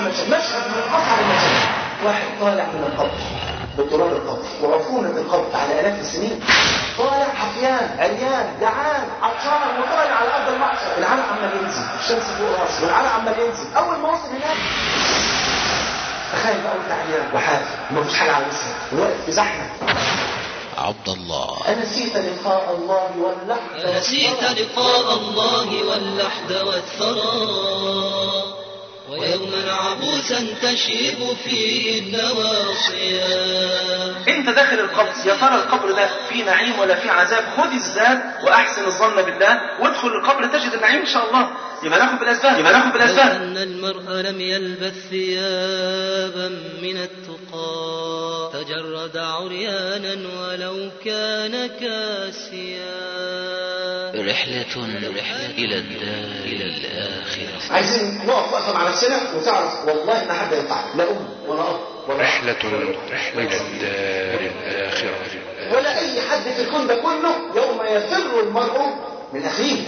المشاهد مشهد من اصعب المشاهد واحد طالع من القبر بتراب القبر وعفونة القبر على آلاف السنين طالع حفيان عريان جعان عطشان وطالع على أرض المحشر العرق عمال ينزل الشمس فوق راسه والعرق عمال ينزل أول ما وصل هناك تخيل بقى وانت عريان وحافي ومفيش حاجة على وسطك وواقف في زحمة عبد الله أنسيت لقاء الله واللحظة نسيت لقاء الله واللحد والثرى ويوما عبوسا تشيب فيه النواصيا انت داخل القبر يا ترى القبر ده فيه نعيم ولا فيه عذاب خد الزاد واحسن الظن بالله وادخل القبر تجد النعيم ان شاء الله يبقى ناخد بالاسباب يبقى ناخد لو بالاسباب أن المرء لم يلبث ثيابا من التقى تجرد عريانا ولو كان كاسيا رحلة إلى الدار إلى الآخرة عايزين نقف وقفه مع نفسنا وتعرف والله ما حد ينفعك لا ام ولا اب ولا رحلة إلى الدار الآخرة ولا اي حد في الكون ده كله يوم يفر المرء من اخيه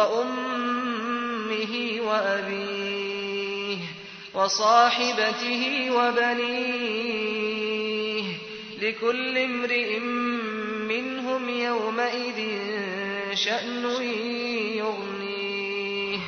وأمه وأبيه وصاحبته وبنيه لكل امرئ منهم يومئذ شأن يغنيه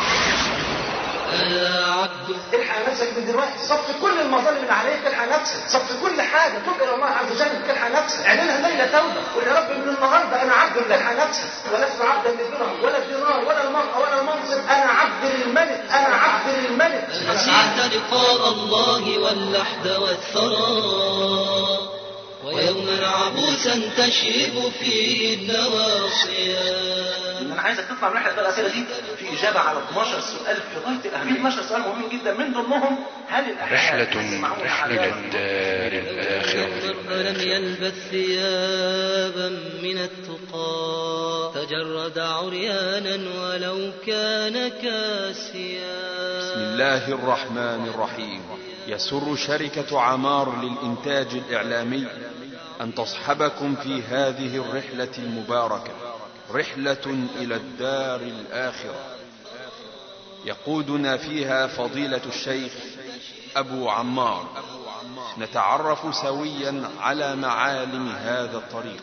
ألا عبد الحق نفسك من دلوقتي صف كل المظالم اللي عليك الحق نفسك صف كل حاجه تب الى الله عز وجل الحق نفسك اعلنها ليله توبه قول يا رب من النهارده انا عبد للحق نفسك ولست عبدا للدرهم ولا الدينار ولا المرأة ولا المنصب انا عبد للملك انا عبد للملك نسيت لقاء الله واللحد والثرى ويوما عبوسا تشيب فيه النواصيا انا عايزك تطلع من رحله الاسئله دي في اجابه على 12 سؤال في غايه الاهميه 12 سؤال مهم جدا من ضمنهم هل الاحياء رحلة يسمعون إلى عذاباً؟ الدار الآخرة المرء لم يلبث ثيابا من التقى تجرد عريانا ولو كان كاسيا بسم الله الرحمن الرحيم يسر شركة عمار للإنتاج الإعلامي أن تصحبكم في هذه الرحلة المباركة رحلة إلى الدار الآخرة يقودنا فيها فضيلة الشيخ أبو عمار نتعرف سويا على معالم هذا الطريق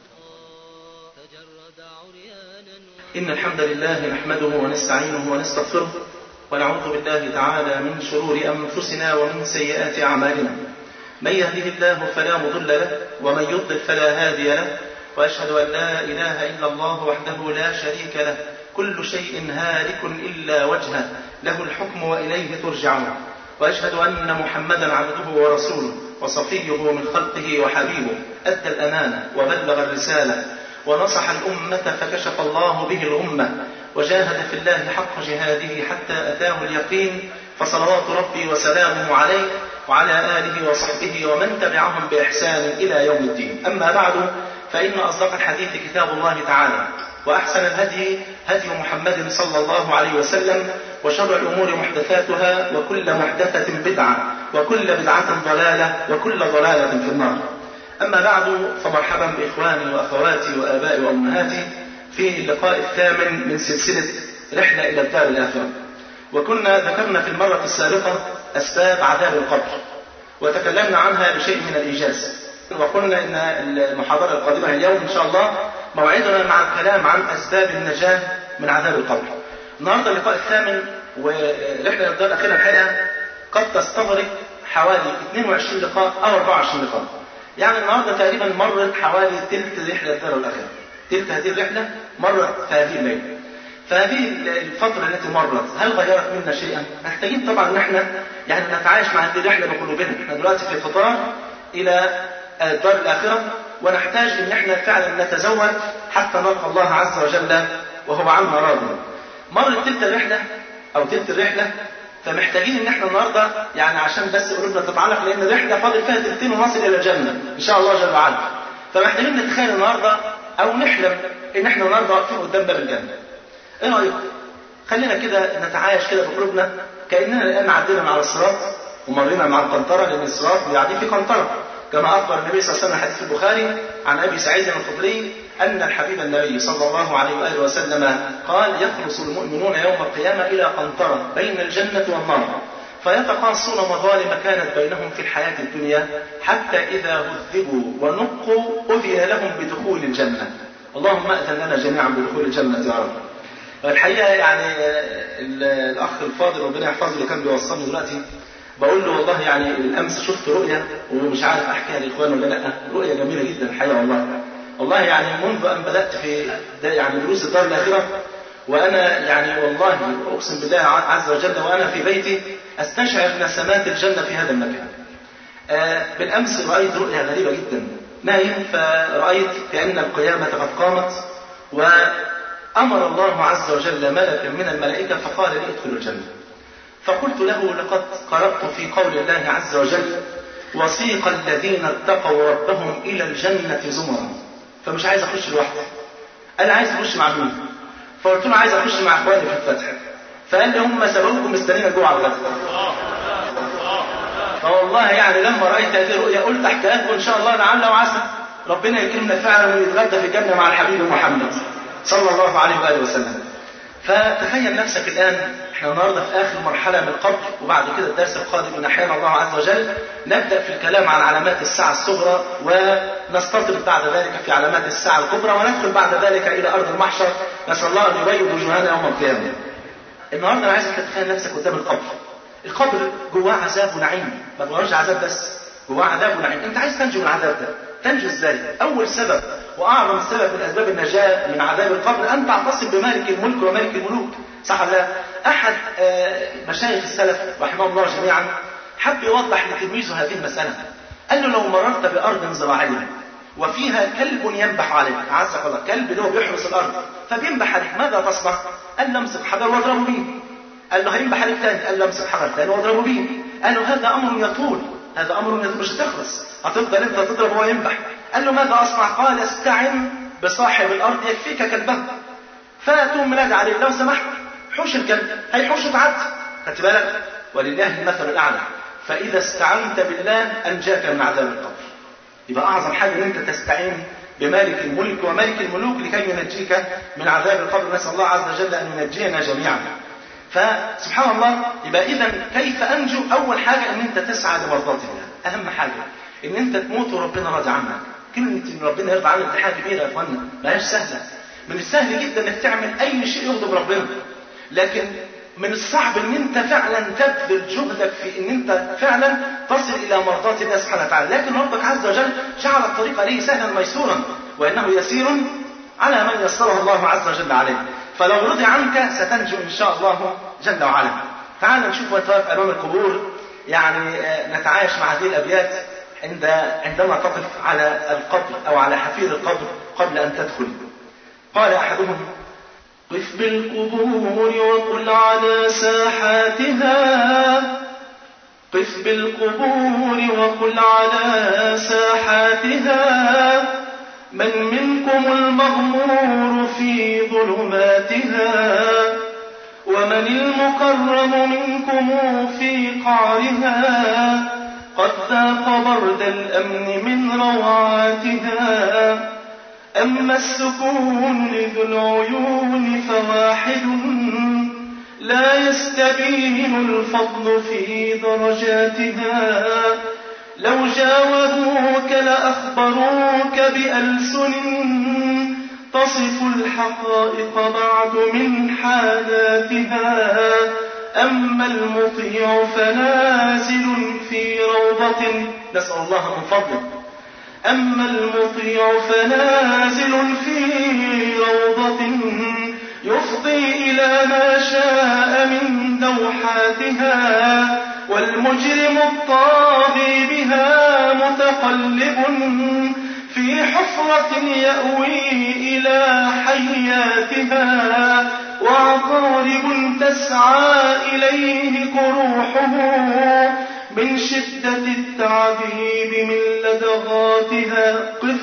إن الحمد لله نحمده ونستعينه ونستغفره ونعوذ بالله تعالى من شرور أنفسنا ومن سيئات أعمالنا من يهده الله فلا مضل له ومن يضلل فلا هادي له وأشهد أن لا إله إلا الله وحده لا شريك له كل شيء هالك إلا وجهه له الحكم وإليه ترجعون وأشهد أن محمدا عبده ورسوله وصفيه من خلقه وحبيبه أدى الأمانة وبلغ الرسالة ونصح الأمة فكشف الله به الأمة وجاهد في الله حق جهاده حتى أتاه اليقين فصلوات ربي وسلامه عليه وعلى آله وصحبه ومن تبعهم بإحسان إلى يوم الدين أما بعد فإن أصدق الحديث كتاب الله تعالى وأحسن الهدي هدي محمد صلى الله عليه وسلم وشر الأمور محدثاتها وكل محدثة بدعة وكل بدعة ضلالة وكل ضلالة في النار أما بعد فمرحبا بإخواني وأخواتي وآبائي وأمهاتي في اللقاء الثامن من سلسلة رحلة إلى الدار الآخرة وكنا ذكرنا في المرة السابقة أسباب عذاب القبر وتكلمنا عنها بشيء من الإيجاز وقلنا إن المحاضرة القادمة اليوم إن شاء الله موعدنا مع الكلام عن أسباب النجاة من عذاب القبر النهاردة اللقاء الثامن ورحلة إلى الدار الأخيرة الحقيقة قد تستغرق حوالي 22 لقاء أو 24 لقاء يعني النهارده تقريبا مرت حوالي تلت رحله الدار الاخره. تلت هذه الرحله مرت في هذه الليله. فهذه الفتره التي مرت هل غيرت منا شيئا؟ محتاجين طبعا ان احنا يعني نتعايش مع هذه الرحله بقلوبنا، احنا دلوقتي في قطار الى الدار الاخره ونحتاج ان احنا فعلا نتزود حتى نلقى الله عز وجل وهو عنا راض. مرت تلت الرحله او تلت الرحله فمحتاجين ان احنا النهارده يعني عشان بس قلوبنا تتعلق لان الرحله فاضل فيها تلتين ونصل الى الجنه ان شاء الله جل وعلا فمحتاجين نتخيل النهارده او نحلم ان احنا النهارده واقفين قدام باب الجنه ايه رايكم خلينا كده نتعايش كده بقلوبنا كاننا الان عدينا على الصراط ومرينا مع القنطره لان الصراط بيعدي في قنطره كما اخبر النبي صلى الله عليه وسلم حديث البخاري عن ابي سعيد الخدري ان الحبيب النبي صلى الله عليه واله وسلم قال يخلص المؤمنون يوم القيامه الى قنطره بين الجنه والنار فيتقاصون مظالم كانت بينهم في الحياة الدنيا حتى إذا هذبوا ونقوا أذن لهم بدخول الجنة اللهم أذن لنا جميعا بدخول الجنة يا رب الحقيقة يعني الأخ الفاضل ربنا يحفظه اللي كان بيوصلني دلوقتي بقول له والله يعني الأمس شفت رؤية ومش عارف أحكيها للإخوان ولا لأ رؤية جميلة جدا الحقيقة والله والله يعني منذ أن بدأت في يعني دروس الدار الآخرة وأنا يعني والله أقسم بالله عز وجل وأنا في بيتي أستشعر نسمات الجنة في هذا المكان. آه بالأمس رأيت رؤيا غريبة جدا نايم فرأيت كأن القيامة قد قامت وأمر الله عز وجل ملكا من الملائكة فقال لي ادخل الجنة. فقلت له لقد قرأت في قول الله عز وجل وسيق الذين اتقوا ربهم إلى الجنة زمرا فمش عايز أخش لوحدي. أنا عايز أخش مع مين؟ فقلت له عايز اخش مع اخواني في الفتح فقال لي هم سبقوكم مستنيين جوه على الغد فوالله يعني لما رايت هذه الرؤيا قلت احكيها لكم ان شاء الله لعل وعسى ربنا يكرمنا فعلا ونتغدى في الجنه مع الحبيب محمد صلى الله عليه واله وسلم فتخيل نفسك الان احنا النهارده في اخر مرحله من القبر وبعد كده الدرس القادم ان احيانا الله عز وجل نبدا في الكلام عن علامات الساعه الصغرى ونستطرد بعد ذلك في علامات الساعه الكبرى وندخل بعد ذلك الى ارض المحشر نسال الله ان يبيض وجوهنا يوم القيامه. النهارده انا عايزك تتخيل نفسك قدام القبر. القبر جواه عذاب ونعيم، ما جواهش عذاب بس، جواه عذاب ونعيم، انت عايز تنجو من العذاب ده، تنجو ازاي؟ اول سبب واعظم سبب من اسباب النجاه من عذاب القبر ان تعتصم بمالك الملك وملك الملوك، صح ولا لا؟ احد مشايخ السلف رحمه الله جميعا حب يوضح لتلميذه هذه المساله. قال له لو مررت بارض زراعيه وفيها كلب ينبح عليك عزك الله كلب اللي هو بيحرس الارض فبينبح عليك ماذا تصنع؟ قال له امسك حجر واضربه به قال له هينبح عليك تاني قال له امسك حجر تاني واضربه به قال له هذا امر يطول هذا امر يطول مش هتخلص هتفضل انت تضرب وهو ينبح قال له ماذا اصنع؟ قال استعن بصاحب الارض يكفيك كلبه فتقوم منادي عليه لو سمحت حوش الكلب هيحوش وتعدي خدت بالك ولله المثل الاعلى فاذا استعنت بالله انجاك من عذاب القبر يبقى اعظم حاجه ان انت تستعين بمالك الملك وملك الملوك لكي ينجيك من عذاب القبر نسال الله عز وجل ان ينجينا جميعا فسبحان الله يبقى اذا كيف انجو اول حاجه ان انت تسعى لمرضات الله اهم حاجه ان انت تموت وربنا راضي عنك كلمه ان ربنا يرضى عنك دي حاجه كبيره يا اخوانا ما هيش سهله من السهل جدا انك تعمل اي شيء يغضب ربنا لكن من الصعب ان انت فعلا تبذل جهدك في ان انت فعلا تصل الى مرضات الله سبحانه وتعالى، لكن ربك عز وجل جعل الطريق ليه سهلا ميسورا، وانه يسير على من يسره الله عز وجل عليه، فلو رضي عنك ستنجو ان شاء الله جل وعلا. تعال نشوف وانت واقف امام القبور يعني نتعايش مع هذه الابيات عند عندما تقف على القبر او على حفير القبر قبل ان تدخل. قال احدهم قف بالقبور وقل على ساحاتها قف بالقبور وقل على ساحاتها من منكم المغمور في ظلماتها ومن المكرم منكم في قعرها قد ذاق برد الأمن من روعاتها أما السكون لذو العيون فواحد لا يستبين الفضل في درجاتها لو جاوبوك لأخبروك بألسن تصف الحقائق بعد من حالاتها أما المطيع فنازل في روضة نسأل الله من فضله أما المطيع فنازل في روضة يفضي إلى ما شاء من دوحاتها والمجرم الطاغي بها متقلب في حفرة يأوي إلى حياتها وعقارب تسعى إليه كروحه من شدة التعذيب من لدغاتها قف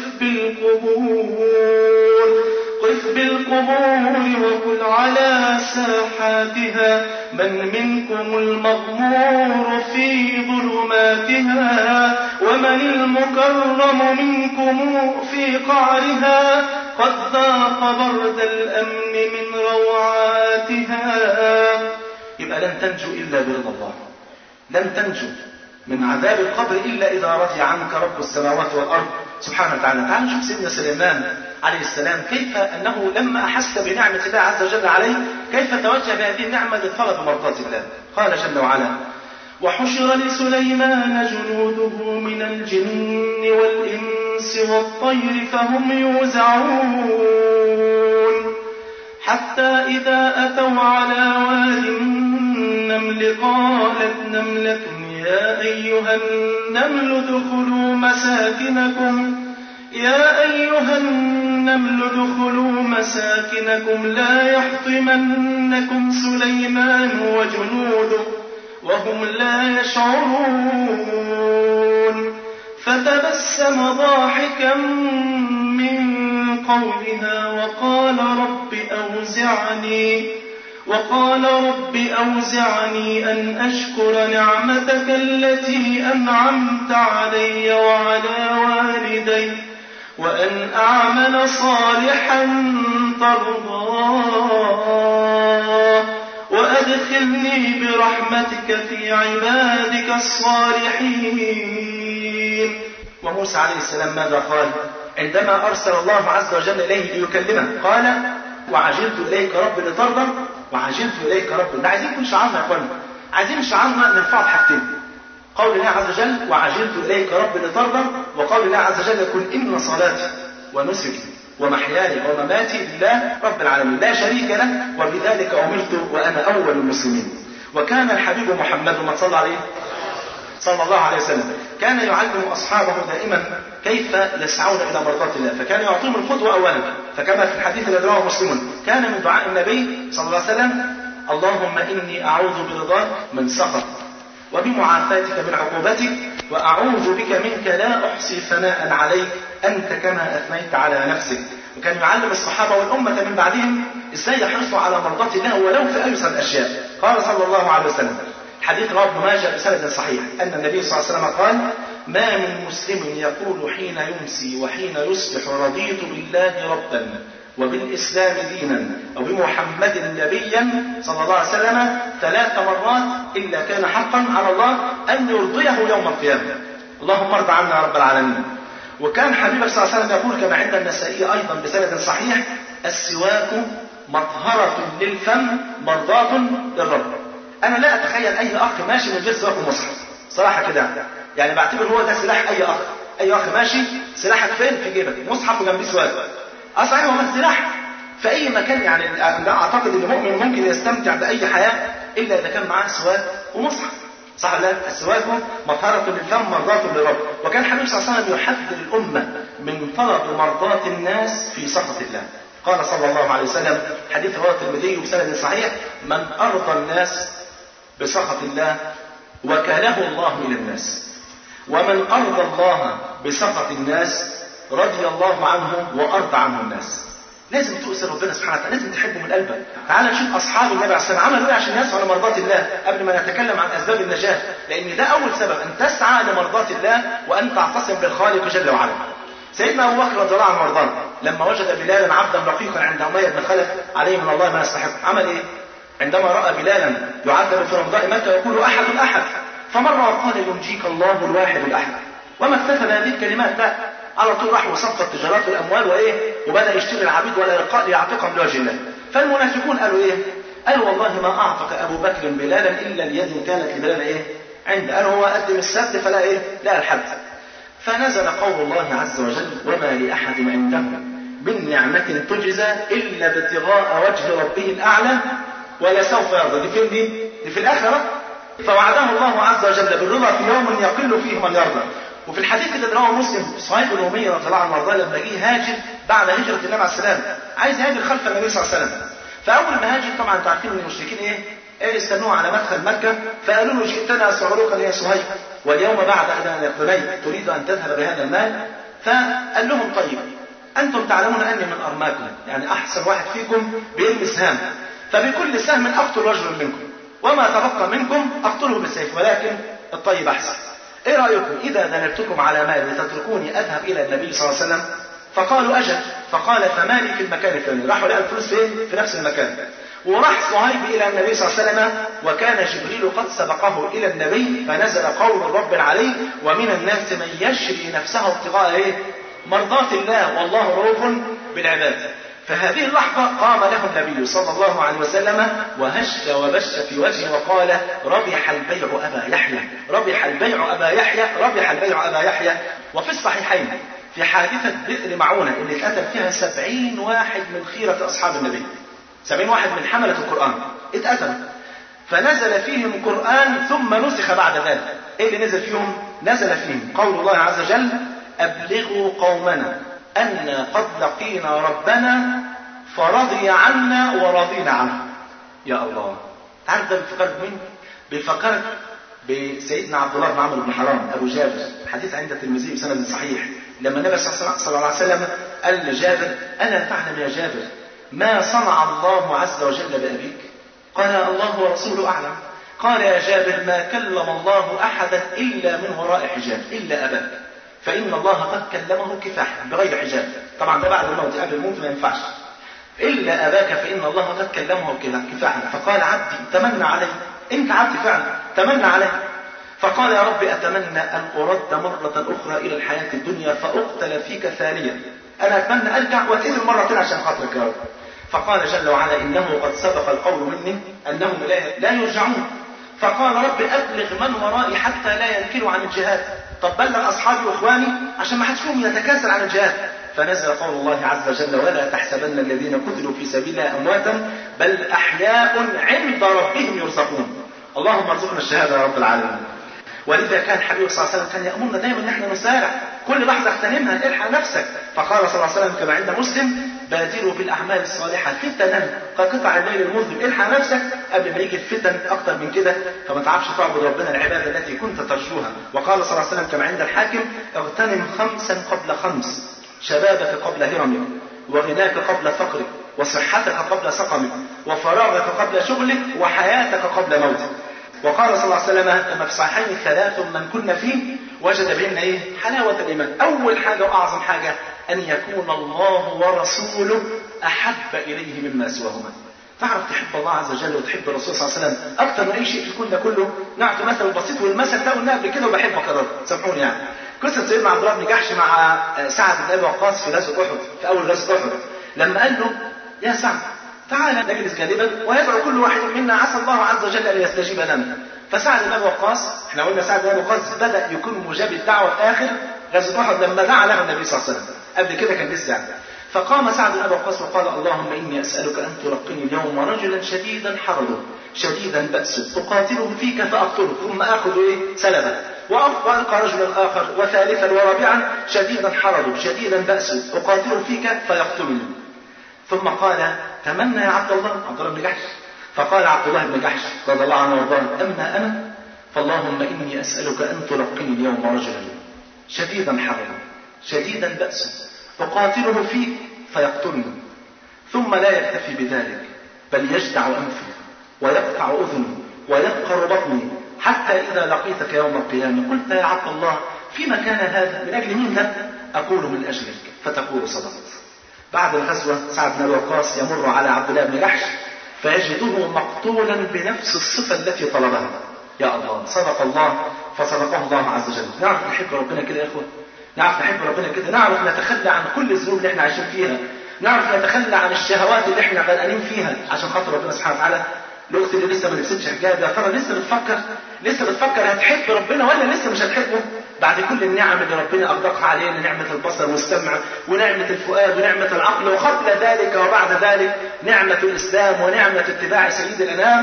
بالقبور قف بالقبور وقل على ساحاتها من منكم المغمور في ظلماتها ومن المكرم منكم في قعرها قد ذاق برد الأمن من روعاتها يبقى لن تنجو إلا برضا الله لن تنجو من عذاب القبر إلا إذا رضي عنك رب السماوات والأرض سبحانه وتعالى تعالوا نشوف سيدنا سليمان عليه السلام كيف أنه لما أحس بنعمة الله عز وجل عليه كيف توجه بهذه النعمة لطلب مرضاة الله قال جل وعلا وحشر لسليمان جنوده من الجن والإنس والطير فهم يوزعون حتى إذا أتوا على واد النمل قالت نملة يا أيها النمل ادخلوا مساكنكم يا أيها النمل ادخلوا مساكنكم لا يحطمنكم سليمان وجنوده وهم لا يشعرون فتبسم ضاحكا من قولها وقال رب أوزعني وقال رب أوزعني أن أشكر نعمتك التي أنعمت علي وعلى والدي وأن أعمل صالحا ترضاه وأدخلني برحمتك في عبادك الصالحين وموسى عليه السلام ماذا قال عندما أرسل الله عز وجل إليه ليكلمه قال وعجلت إليك رب لترضى وعجلت إليك رب ده عايزين يكون شعارنا يا أخوانا عايزين شعارنا نرفعه بحاجتين قول الله عز وجل وعجلت إليك رب لترضى وقول الله عز وجل يقول إن صلاتي ونسكي ومحياي ومماتي لله رب العالمين لا شريك له وبذلك أمرت وأنا أول المسلمين وكان الحبيب محمد ما صلى عليه صلى الله عليه وسلم كان يعلم أصحابه دائما كيف يسعون إلى مرضاة الله فكان يعطيهم القدوة أولا فكما في الحديث الذي رواه مسلم كان من دعاء النبي صلى الله عليه وسلم اللهم إني أعوذ برضاك من سخط وبمعافاتك من عقوبتك وأعوذ بك منك لا أحصي ثناء عليك أنت كما أثنيت على نفسك وكان يعلم الصحابة والأمة من بعدهم إزاي يحرصوا على مرضاة الله ولو في أيسر الأشياء قال صلى الله عليه وسلم حديث رواه ابن ماجه بسند صحيح أن النبي صلى الله عليه وسلم قال ما من مسلم يقول حين يمسي وحين يصبح رضيت بالله ربا وبالإسلام دينا وبمحمد نبيا صلى الله عليه وسلم ثلاث مرات إلا كان حقا على الله أن يرضيه يوم القيامة اللهم ارض عنا يا رب العالمين وكان حبيبك صلى الله عليه وسلم يقول كما عند النسائي أيضا بسند صحيح السواك مطهرة للفم مرضاة للرب أنا لا أتخيل أي أخ ماشي من غير سواك ومصحف صراحة كده يعني بعتبر هو ده سلاح أي أخ أي أخ ماشي سلاحك فين في جيبك مصحف وجنبيه سواك أصلا هو من سلاح في أي مكان يعني أعتقد أن المؤمن ممكن يستمتع بأي حياة إلا إذا كان معاه سواك ومصحف صح لا السواك مطهرة للفم مرضاة للرب وكان الحبيب صلى الله عليه وسلم يحذر الأمة من طلب مرضاة الناس في سخط الله قال صلى الله عليه وسلم حديث رواه الترمذي بسند صحيح من أرضى الناس بسخط الله وكاله الله إلى الناس ومن أرضى الله بسخط الناس رضي الله عنه وأرضى عنه الناس لازم تؤثر ربنا سبحانه وتعالى لازم تحبه من قلبك تعال نشوف اصحاب النبي عليه الصلاه والسلام عملوا ايه عشان يسعوا لمرضاه الله قبل ما نتكلم عن اسباب النجاه لان ده اول سبب ان تسعى لمرضاه الله وان تعتصم بالخالق جل وعلا سيدنا ابو بكر رضي الله عنه وارضاه لما وجد بلالا عبدا رقيقا عند اميه بن خلف عليه من الله ما يستحق عمل ايه عندما راى بلالا يعذب في رمضاء مكه يقول احد احد فمر وقال ينجيك الله الواحد الاحد وما اكتفى بهذه الكلمات لا على طول راح وصفى التجارات والاموال وايه وبدا يشتري العبيد ولا يلقى ليعتقهم لوجه الله فالمنافقون قالوا ايه قالوا والله ما اعتق ابو بكر بلالا الا اليد كانت لبلال ايه عند قالوا هو قدم السبت فلا ايه لا الحد فنزل قول الله عز وجل وما لاحد عنده من نعمة تجزى إلا ابتغاء وجه ربه الأعلى ولا سوف يرضى دي فين دي؟ دي في الآخرة فوعده الله عز وجل بالرضا في يوم يقل فيه من يرضى وفي الحديث اللي رواه مسلم صهيب الرومية رضي الله عنه وارضاه لما جه هاجر بعد هجرة النبي عليه السلام عايز يهاجر خلف النبي صلى الله عليه وسلم فأول ما هاجر طبعا انتوا عارفين ان المشركين ايه؟ ايه استنوه على مدخل مكة فقالوا له جئتنا سعروكا يا صهيب واليوم بعد أن يقتلي تريد أن تذهب بهذا المال فقال لهم طيب أنتم تعلمون أني من أرماكم يعني أحسن واحد فيكم بيرمي سهام فبكل سهم أقتل رجلا منكم وما تبقى منكم أقتله بالسيف ولكن الطيب أحسن ايه رايكم اذا دللتكم على مال لتتركوني اذهب الى النبي صلى الله عليه وسلم فقالوا اجل فقال فمالي في المكان الفلاني راحوا لقوا الفلوس فين في نفس المكان وراح صهيب إلى النبي صلى الله عليه وسلم وكان جبريل قد سبقه إلى النبي فنزل قول رب عليه ومن الناس من يشري نفسه ابتغاء إيه؟ مرضات الله والله رؤوف بالعباد فهذه اللحظة قام له النبي صلى الله عليه وسلم وهش وبش في وجهه وقال ربح البيع أبا يحيى ربح البيع أبا يحيى ربح البيع أبا يحيى وفي الصحيحين في حادثة بئر معونة اللي اتقتل فيها سبعين واحد من خيرة أصحاب النبي سبعين واحد من حملة القرآن اتقتلوا فنزل فيهم قرآن ثم نسخ بعد ذلك ايه اللي نزل فيهم نزل فيهم قول الله عز وجل أبلغوا قومنا أن قد لقينا ربنا فرضي عنا ورضينا عنه يا الله تعرف ده بيفكرك مين بيفكرك بسيدنا عبد الله بن عمرو بن حرام ابو جابر حديث عند الترمذي بسند صحيح لما النبي صلى الله عليه وسلم قال لجابر الا تعلم يا جابر ما صنع الله عز وجل بابيك قال الله ورسوله اعلم قال يا جابر ما كلم الله احدا الا من وراء حجاب الا اباك فان الله قد كلمه كفاحا بغير حجاب طبعا ده بعد الموت قبل الموت ما ينفعش الا اباك فان الله قد كلمه كفاحا فقال عبدي تمنى علي انت عبدي فعلا تمنى علي فقال يا رب اتمنى ان ارد مره اخرى الى الحياه الدنيا فاقتل فيك ثانيا انا اتمنى ارجع واتقتل مرتين عشان خاطرك يا رب فقال جل وعلا انه قد سبق القول مني انهم لا لا يرجعون فقال رب ابلغ من ورائي حتى لا ينكلوا عن الجهاد طب بلغ اصحابي واخواني عشان ما حدش فيهم يتكاسل عن الجهاد فنزل قول الله عز وجل ولا تحسبن الذين قتلوا في سبيل الله امواتا بل احياء عند ربهم يرزقون اللهم ارزقنا الشهاده يا رب العالمين ولذا كان حبيبه صلى الله عليه وسلم كان يامرنا دائما ان احنا نسارع كل لحظه اغتنمها الحق نفسك فقال صلى الله عليه وسلم كما عند مسلم بادروا بالاعمال الصالحه فتنا كقطع الليل المظلم الحق نفسك قبل ما يجي الفتن اكتر من كده فما تعرفش تعبد ربنا العباده التي كنت ترجوها وقال صلى الله عليه وسلم كما عند الحاكم اغتنم خمسا قبل خمس شبابك قبل هرمك وغناك قبل فقرك وصحتك قبل سقمك وفراغك قبل شغلك وحياتك قبل موتك وقال صلى الله عليه وسلم كما في صحيحين ثلاث من كن فيه وجد بهن ايه؟ حلاوة الإيمان. أول حاجة وأعظم حاجة أن يكون الله ورسوله أحب إليه مما سواهما. تعرف تحب الله عز وجل وتحب الرسول صلى الله عليه وسلم أكثر من أي شيء في الكون ده كله نعطي مثل بسيط والمثل ده قلناه قبل كده وبحبك يا رب سامحوني يعني. قصة سيدنا عبد الله بن جحش مع سعد بن أبي وقاص في غزوة أحد في أول غزوة أحد لما قال له يا سعد تعال نجلس جانبا ويدعو كل واحد منا عسى الله عز وجل ان يستجيب لنا. فسعد بن ابي وقاص احنا قلنا سعد بن ابي وقاص بدا يكون مجاب الدعوه في اخر غزوه احد لما دعا له النبي صلى الله عليه وسلم. قبل كده كان لسه يعني. فقام سعد بن ابي وقاص وقال اللهم اني اسالك ان تلقني اليوم رجلا شديدا حرده شديدا بأسه أقاتله فيك فأقتله ثم آخذ إيه؟ سلبا وألقى رجلا آخر وثالثا ورابعا شديدا حرده شديدا بأسه أقاتله فيك فيقتلني ثم قال تمنى يا عبد الله عبد الله بن جحش فقال عبد الله بن جحش رضي الله عنه وارضاه اما انا فاللهم اني اسالك ان تلقني اليوم رجلا شديدا حرما شديدا باسا اقاتله فيك فيقتلني ثم لا يكتفي بذلك بل يجدع انفي ويقطع اذني ويبقر بطني حتى اذا لقيتك يوم القيامه قلت يا عبد الله فيما كان هذا من اجل مين ده؟ اقول من اجلك فتقول صدقت بعد الغزوة سعد بن وقاص يمر على عبد الله بن جحش فيجده مقتولا بنفس الصفة التي طلبها يا الله صدق الله فصدقه الله عز وجل نعرف نحب ربنا كده يا اخوة نعرف نحب ربنا كده نعرف نتخلى عن كل الذنوب اللي احنا عايشين فيها نعرف نتخلى عن الشهوات اللي احنا غرقانين فيها عشان خاطر ربنا سبحانه وتعالى الاخت اللي لسه ما لبستش حجاب يا ترى لسه بتفكر لسه بتفكر هتحب ربنا ولا لسه مش هتحبه بعد كل النعم اللي ربنا اغدقها علينا نعمه البصر والسمع ونعمه الفؤاد ونعمه العقل وقبل ذلك وبعد ذلك نعمه الاسلام ونعمه اتباع سيد الانام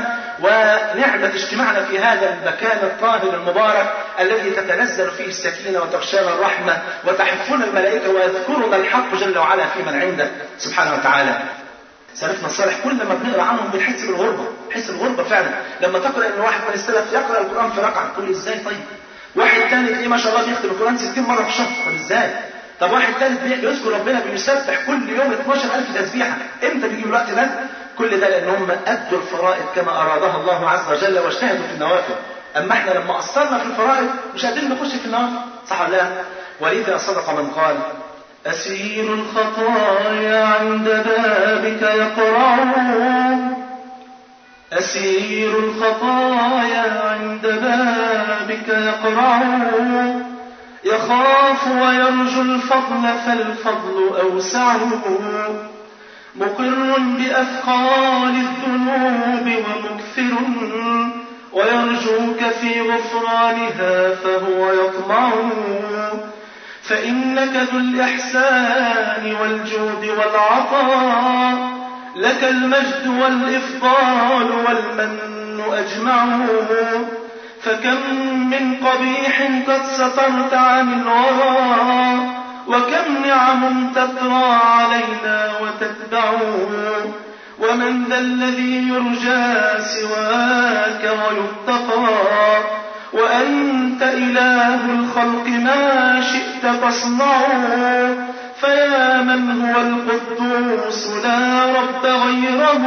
ونعمه اجتماعنا في هذا المكان الطاهر المبارك الذي تتنزل فيه السكينه وتغشانا الرحمه وتحفنا الملائكه ويذكرنا الحق جل وعلا في من عنده سبحانه وتعالى سلفنا الصالح كل ما بنقرا عنهم بنحس بالغربه نحس بالغربه فعلا لما تقرا ان واحد من السلف يقرا القران في ركعه تقول ازاي طيب واحد تاني تلاقيه ما شاء الله بيختم القران 60 مره في الشهر طب ازاي طب واحد ثالث بيذكر ربنا بيسبح كل يوم 12000 تسبيحه امتى بيجي الوقت ده كل ده لان هم ادوا الفرائض كما ارادها الله عز وجل واجتهدوا في النوافل اما احنا لما قصرنا في الفرائض مش قادرين نخش في النوافل صح ولا لا ولذا صدق من قال أسير الخطايا عند بابك يقرعون أسير الخطايا عند بابك يقرع يخاف ويرجو الفضل فالفضل أوسع مقر بأثقال الذنوب ومكثر ويرجوك في غفرانها فهو يطمع فإنك ذو الإحسان والجود والعطاء لك المجد والإفضال والمن أجمع فكم من قبيح قد سترت عن الورى وكم نعم تطرى علينا وتتبعه ومن ذا الذي يرجى سواك ويتقى وأنت إله الخلق ما شئت تصنعه فيا من هو القدوس لا رب غيره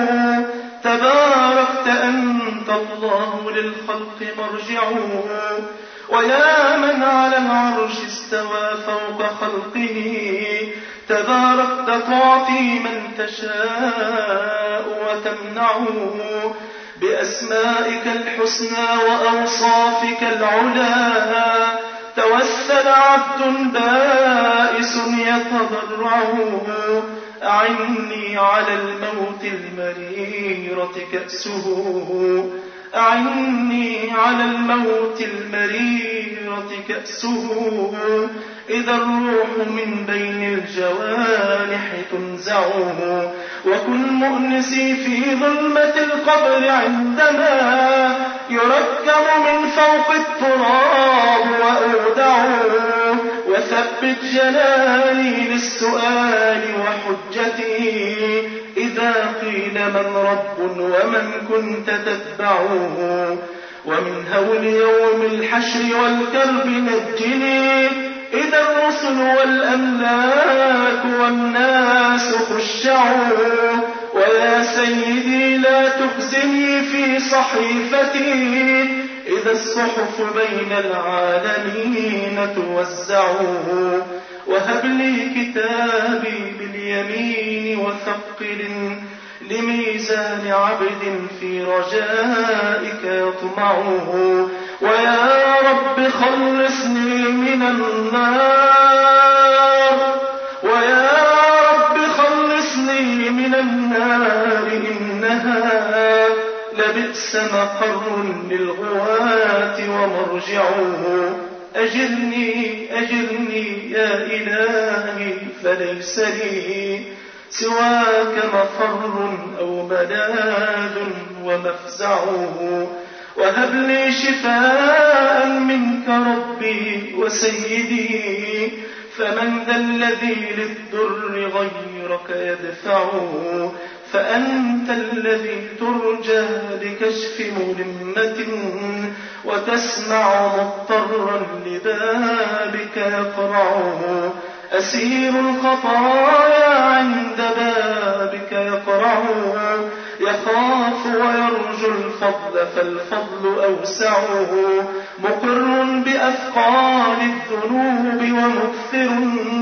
تباركت أنت الله للخلق مرجعه ويا من على العرش استوى فوق خلقه تباركت تعطي من تشاء وتمنعه بأسمائك الحسنى وأوصافك العلا توسل عبد بائس يتضرعه أعني على الموت المريرة كأسه أعني على الموت المريرة كأسه إذا الروح من بين الجوانح تنزعه وكن مؤنسي في ظلمة القبر عندما يركب من فوق التراب وأودعه وثبت جلالي للسؤال وحجتي إذا قيل من رب ومن كنت تتبعه ومن هول يوم الحشر والكرب نجني إذا الرسل والأملاك والناس خشعوا ويا سيدي لا تخزني في صحيفتي إذا الصحف بين العالمين توزعوا وهب لي كتابي باليمين وثقل لميزان عبد في رجائك يطمعه ويا رب خلصني من النار ويا رب خلصني من النار إنها لبئس مقر للغواة ومرجعه أجرني أجرني يا إلهي فليس لي سواك مفر أو ملاذ ومفزعه وهب لي شفاء منك ربي وسيدي فمن ذا الذي للضر غيرك يدفعه فأنت الذي ترجى لكشف ملمة وتسمع مضطرا لبابك يقرعه أسير الخطايا عند بابك يقرعه يخاف ويرجو الفضل فالفضل أوسعه مقر بأثقال الذنوب ومكثر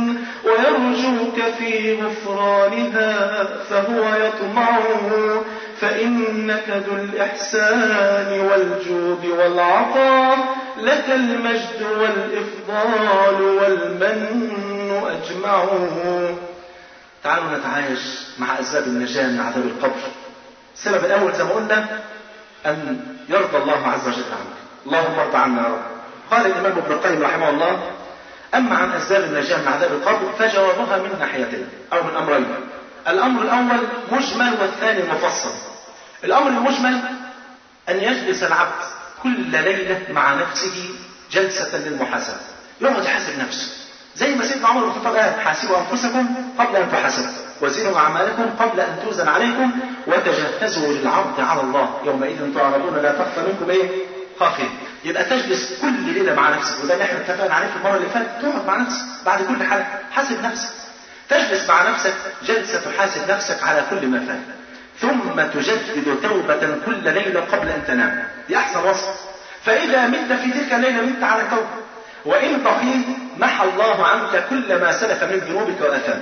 ويرجوك في غفرانها فهو يطمعه فإنك ذو الإحسان والجود والعطاء لك المجد والإفضال والمن أجمعه تعالوا نتعايش مع أسباب النجاة من عذاب القبر السبب الأول زي ما قلنا أن يرضى الله عز وجل عنك اللهم ارضى عنا يا رب قال الإمام ابن القيم رحمه الله أما عن أسباب النجاة من عذاب القبر فجوابها من ناحيتين أو من أمرين الأمر الأول مجمل والثاني مفصل الأمر المجمل أن يجلس العبد كل ليلة مع نفسه جلسة للمحاسبة يقعد يحاسب نفسه زي ما سيدنا عمر بن الخطاب قال حاسبوا أنفسكم قبل أن تحاسبوا وزنوا أعمالكم قبل أن توزن عليكم وتجهزوا للعرض على الله يومئذ تعرضون لا تخفى منكم إيه خافين يبقى تجلس كل ليلة مع نفسك وده اللي احنا اتفقنا عليه في المرة اللي فاتت تقعد مع نفسك بعد كل حلقة حاسب نفسك تجلس مع نفسك جلسة تحاسب نفسك على كل ما فات ثم تجدد توبة كل ليلة قبل أن تنام دي أحسن وصف فإذا مت في تلك الليلة مت على توبة وإن بقيت محى الله عنك كل ما سلف من ذنوبك وأثامك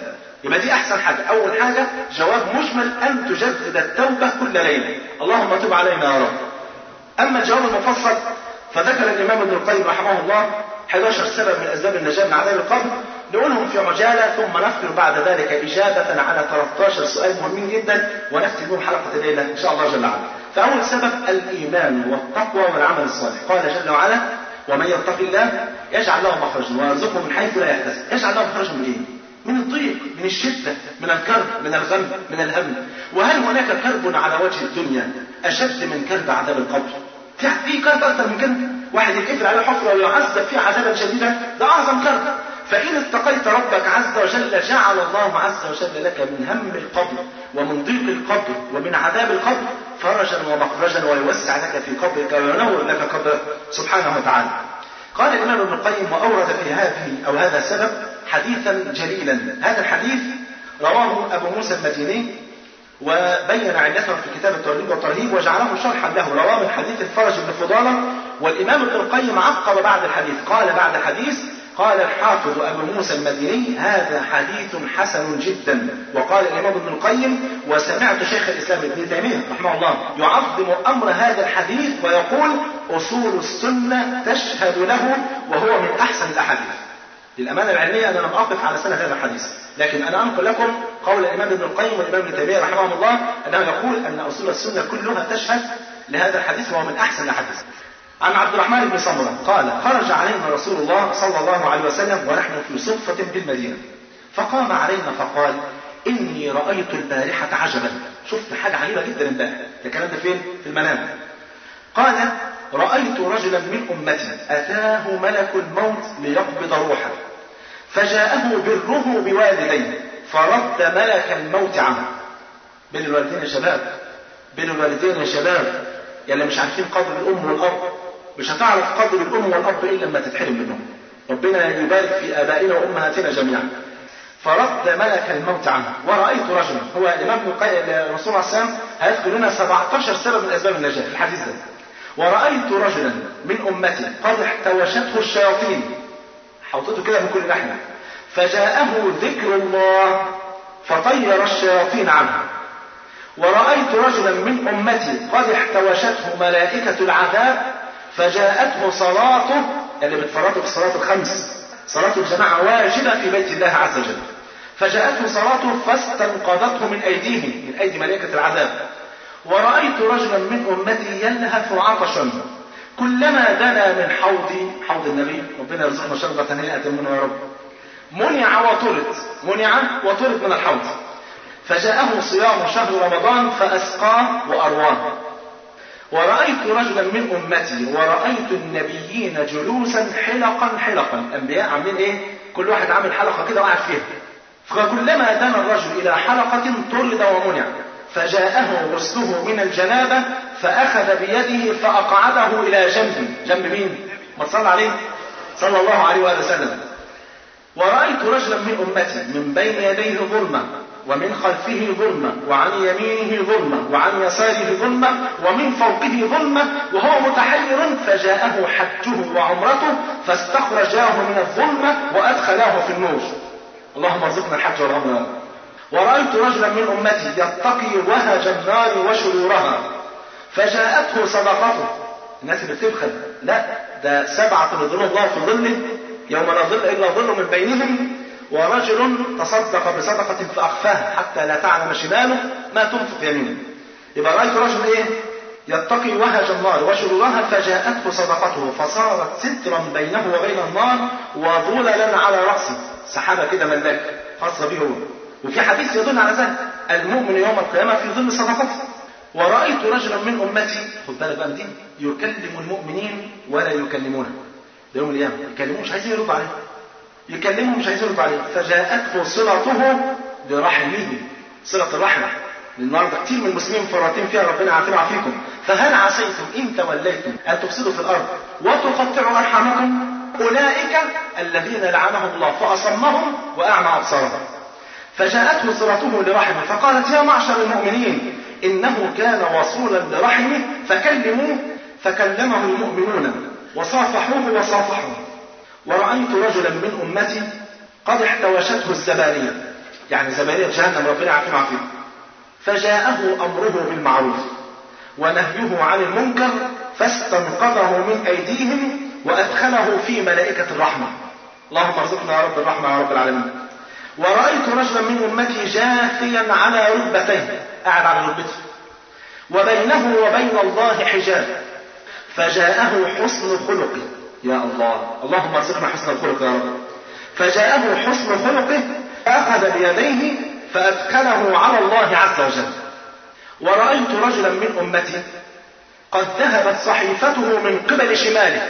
يبقى دي احسن حاجه اول حاجه جواب مجمل ان تجدد التوبه كل ليله اللهم تب علينا يا رب اما الجواب المفصل فذكر الامام ابن القيم رحمه الله 11 سبب من اسباب النجاه من عذاب القبر نقولهم في عجاله ثم نذكر بعد ذلك اجابه على 13 سؤال مهمين جدا ونختم بهم حلقه الليله ان شاء الله جل وعلا. فاول سبب الايمان والتقوى والعمل الصالح قال جل وعلا ومن يتق الله يجعل له مخرجا ويرزقه من حيث لا يحتسب يجعل له مخرجا من ايه؟ من الضيق من الشدة من الكرب من الغم من الهم وهل هناك كرب على وجه الدنيا أشد من كرب عذاب القبر في في كرب أكثر من كده واحد يتقفل على حفرة ويعذب فيه عذابا شديدا ده أعظم كرب فإن اتقيت ربك عز وجل جعل الله عز وجل لك من هم القبر ومن ضيق القبر ومن عذاب القبر فرجا ومخرجا ويوسع لك في قبرك وينور لك قبرك سبحانه وتعالى قال الإمام ابن القيم وأورد في هذه أو هذا السبب حديثا جليلا هذا الحديث رواه أبو موسى المديني وبين علته في كتاب الترغيب والترهيب وجعله شرحا له رواه من حديث الفرج بن فضالة والإمام ابن القيم عقب بعد الحديث قال بعد الحديث قال الحافظ أبو موسى المديني هذا حديث حسن جدا وقال الإمام ابن القيم وسمعت شيخ الإسلام ابن تيمية رحمه الله يعظم أمر هذا الحديث ويقول أصول السنة تشهد له وهو من أحسن الأحاديث للأمانة العلمية أنا لم أقف على سنة هذا الحديث لكن أنا أنقل لكم قول الإمام ابن القيم والإمام ابن تيمية رحمه الله أنه يقول أن أصول السنة كلها تشهد لهذا الحديث وهو من أحسن الأحاديث عن عبد الرحمن بن سمرة قال خرج علينا رسول الله صلى الله عليه وسلم ونحن في صدفة بالمدينة فقام علينا فقال إني رأيت البارحة عجبا شفت حاجة عجيبة جدا امبارح الكلام ده فين؟ في المنام قال رأيت رجلا من أمتي أتاه ملك الموت ليقبض روحه فجاءه بره بوالديه فرد ملك الموت عنه بين الوالدين يا شباب بين الوالدين يا شباب يلي مش عارفين قدر الأم والأب مش هتعرف قدر الأم والأب إلا لما تتحرم منهم ربنا يبارك في آبائنا وأمهاتنا جميعا فرد ملك الموت عنه ورأيت رجلا هو الإمام الرسول عليه السلام هيذكر لنا 17 سبب من أسباب النجاة في الحديث ده ورأيت رجلا من أمتي قد احتوشته الشياطين حوطته كده من كل ناحية فجاءه ذكر الله فطير الشياطين عنه ورأيت رجلا من أمتي قد احتوشته ملائكة العذاب فجاءته صلاته اللي بتفرطه في الصلاة الخمس صلاة الجماعة واجبة في بيت الله عز وجل فجاءته صلاته فاستنقذته من أيديهم من أيدي ملائكة العذاب ورأيت رجلا من أمتي يلهث عطشا كلما دنا من حوض حوض النبي ربنا يرزقنا شربة هنيئة منه يا رب منع وطرد منع وطرد من الحوض فجاءه صيام شهر رمضان فأسقاه وأرواه ورأيت رجلا من أمتي ورأيت النبيين جلوسا حلقا حلقا الأنبياء عاملين إيه؟ كل واحد عامل حلقة كده وقاعد فيها فكلما دنا الرجل إلى حلقة طرد ومنع فجاءه غسله من الجنابة فأخذ بيده فأقعده إلى جنبه جنب مين؟ ما تصلى عليه صلى الله عليه وآله وسلم ورأيت رجلا من أمتي من بين يديه ظلمة ومن خلفه ظلمة وعن يمينه ظلمة وعن يساره ظلمة ومن فوقه ظلمة وهو متحير فجاءه حجه وعمرته فاستخرجاه من الظلمة وأدخلاه في النور اللهم ارزقنا الحج والعمرة ورأيت رجلا من أمتي يتقي وهج النار وشرورها فجاءته صدقته الناس اللي بتبخل لا ده سبعة يظل الله في ظله يوم لا ظل إلا ظل من بينهم ورجل تصدق بصدقة فأخفاها حتى لا تعلم شماله ما تنفق يمينه يبقى رأيت رجل إيه يتقي وهج النار وشرورها فجاءته صدقته فصارت سترا بينه وبين النار وظللا على رأسه سحابة كده ملاك خاصة به هو وفي حديث يدل على ذلك المؤمن يوم القيامة في ظل صدقته ورأيت رجلا من أمتي خد بالك بقى دي يكلم المؤمنين ولا يكلمونه يوم القيامة يكلموه مش عايزين يردوا عليه يكلمه مش عايزين يردوا عليه فجاءته صلته برحمه صلة الرحمة النهارده كتير من المسلمين فراتين فيها ربنا يعافينا ويعافيكم فهل عسيتم ان توليتم ان تفسدوا في الارض وتقطعوا ارحامكم اولئك الذين لعنهم الله فاصمهم واعمى ابصارهم فجاءته صلته لرحمه فقالت يا معشر المؤمنين انه كان وصولا لرحمه فكلموه فكلمه المؤمنون وصافحوه وصافحوه ورأيت رجلا من أمتي قد احتوشته الزبانية يعني زبانية جهنم ربنا يعافينا ويعافينا فجاءه أمره بالمعروف ونهيه عن المنكر فاستنقذه من أيديهم وأدخله في ملائكة الرحمة اللهم ارزقنا يا رب الرحمة يا رب العالمين ورأيت رجلا من أمتي جاثيا على ركبتيه قاعد على ركبته وبينه وبين الله حجاب فجاءه حسن خلقه يا الله اللهم ارزقنا حسن الخلق يا رب فجاءه حسن خلقه فأخذ بيديه فأدخله على الله عز وجل ورأيت رجلا من أمتي قد ذهبت صحيفته من قبل شماله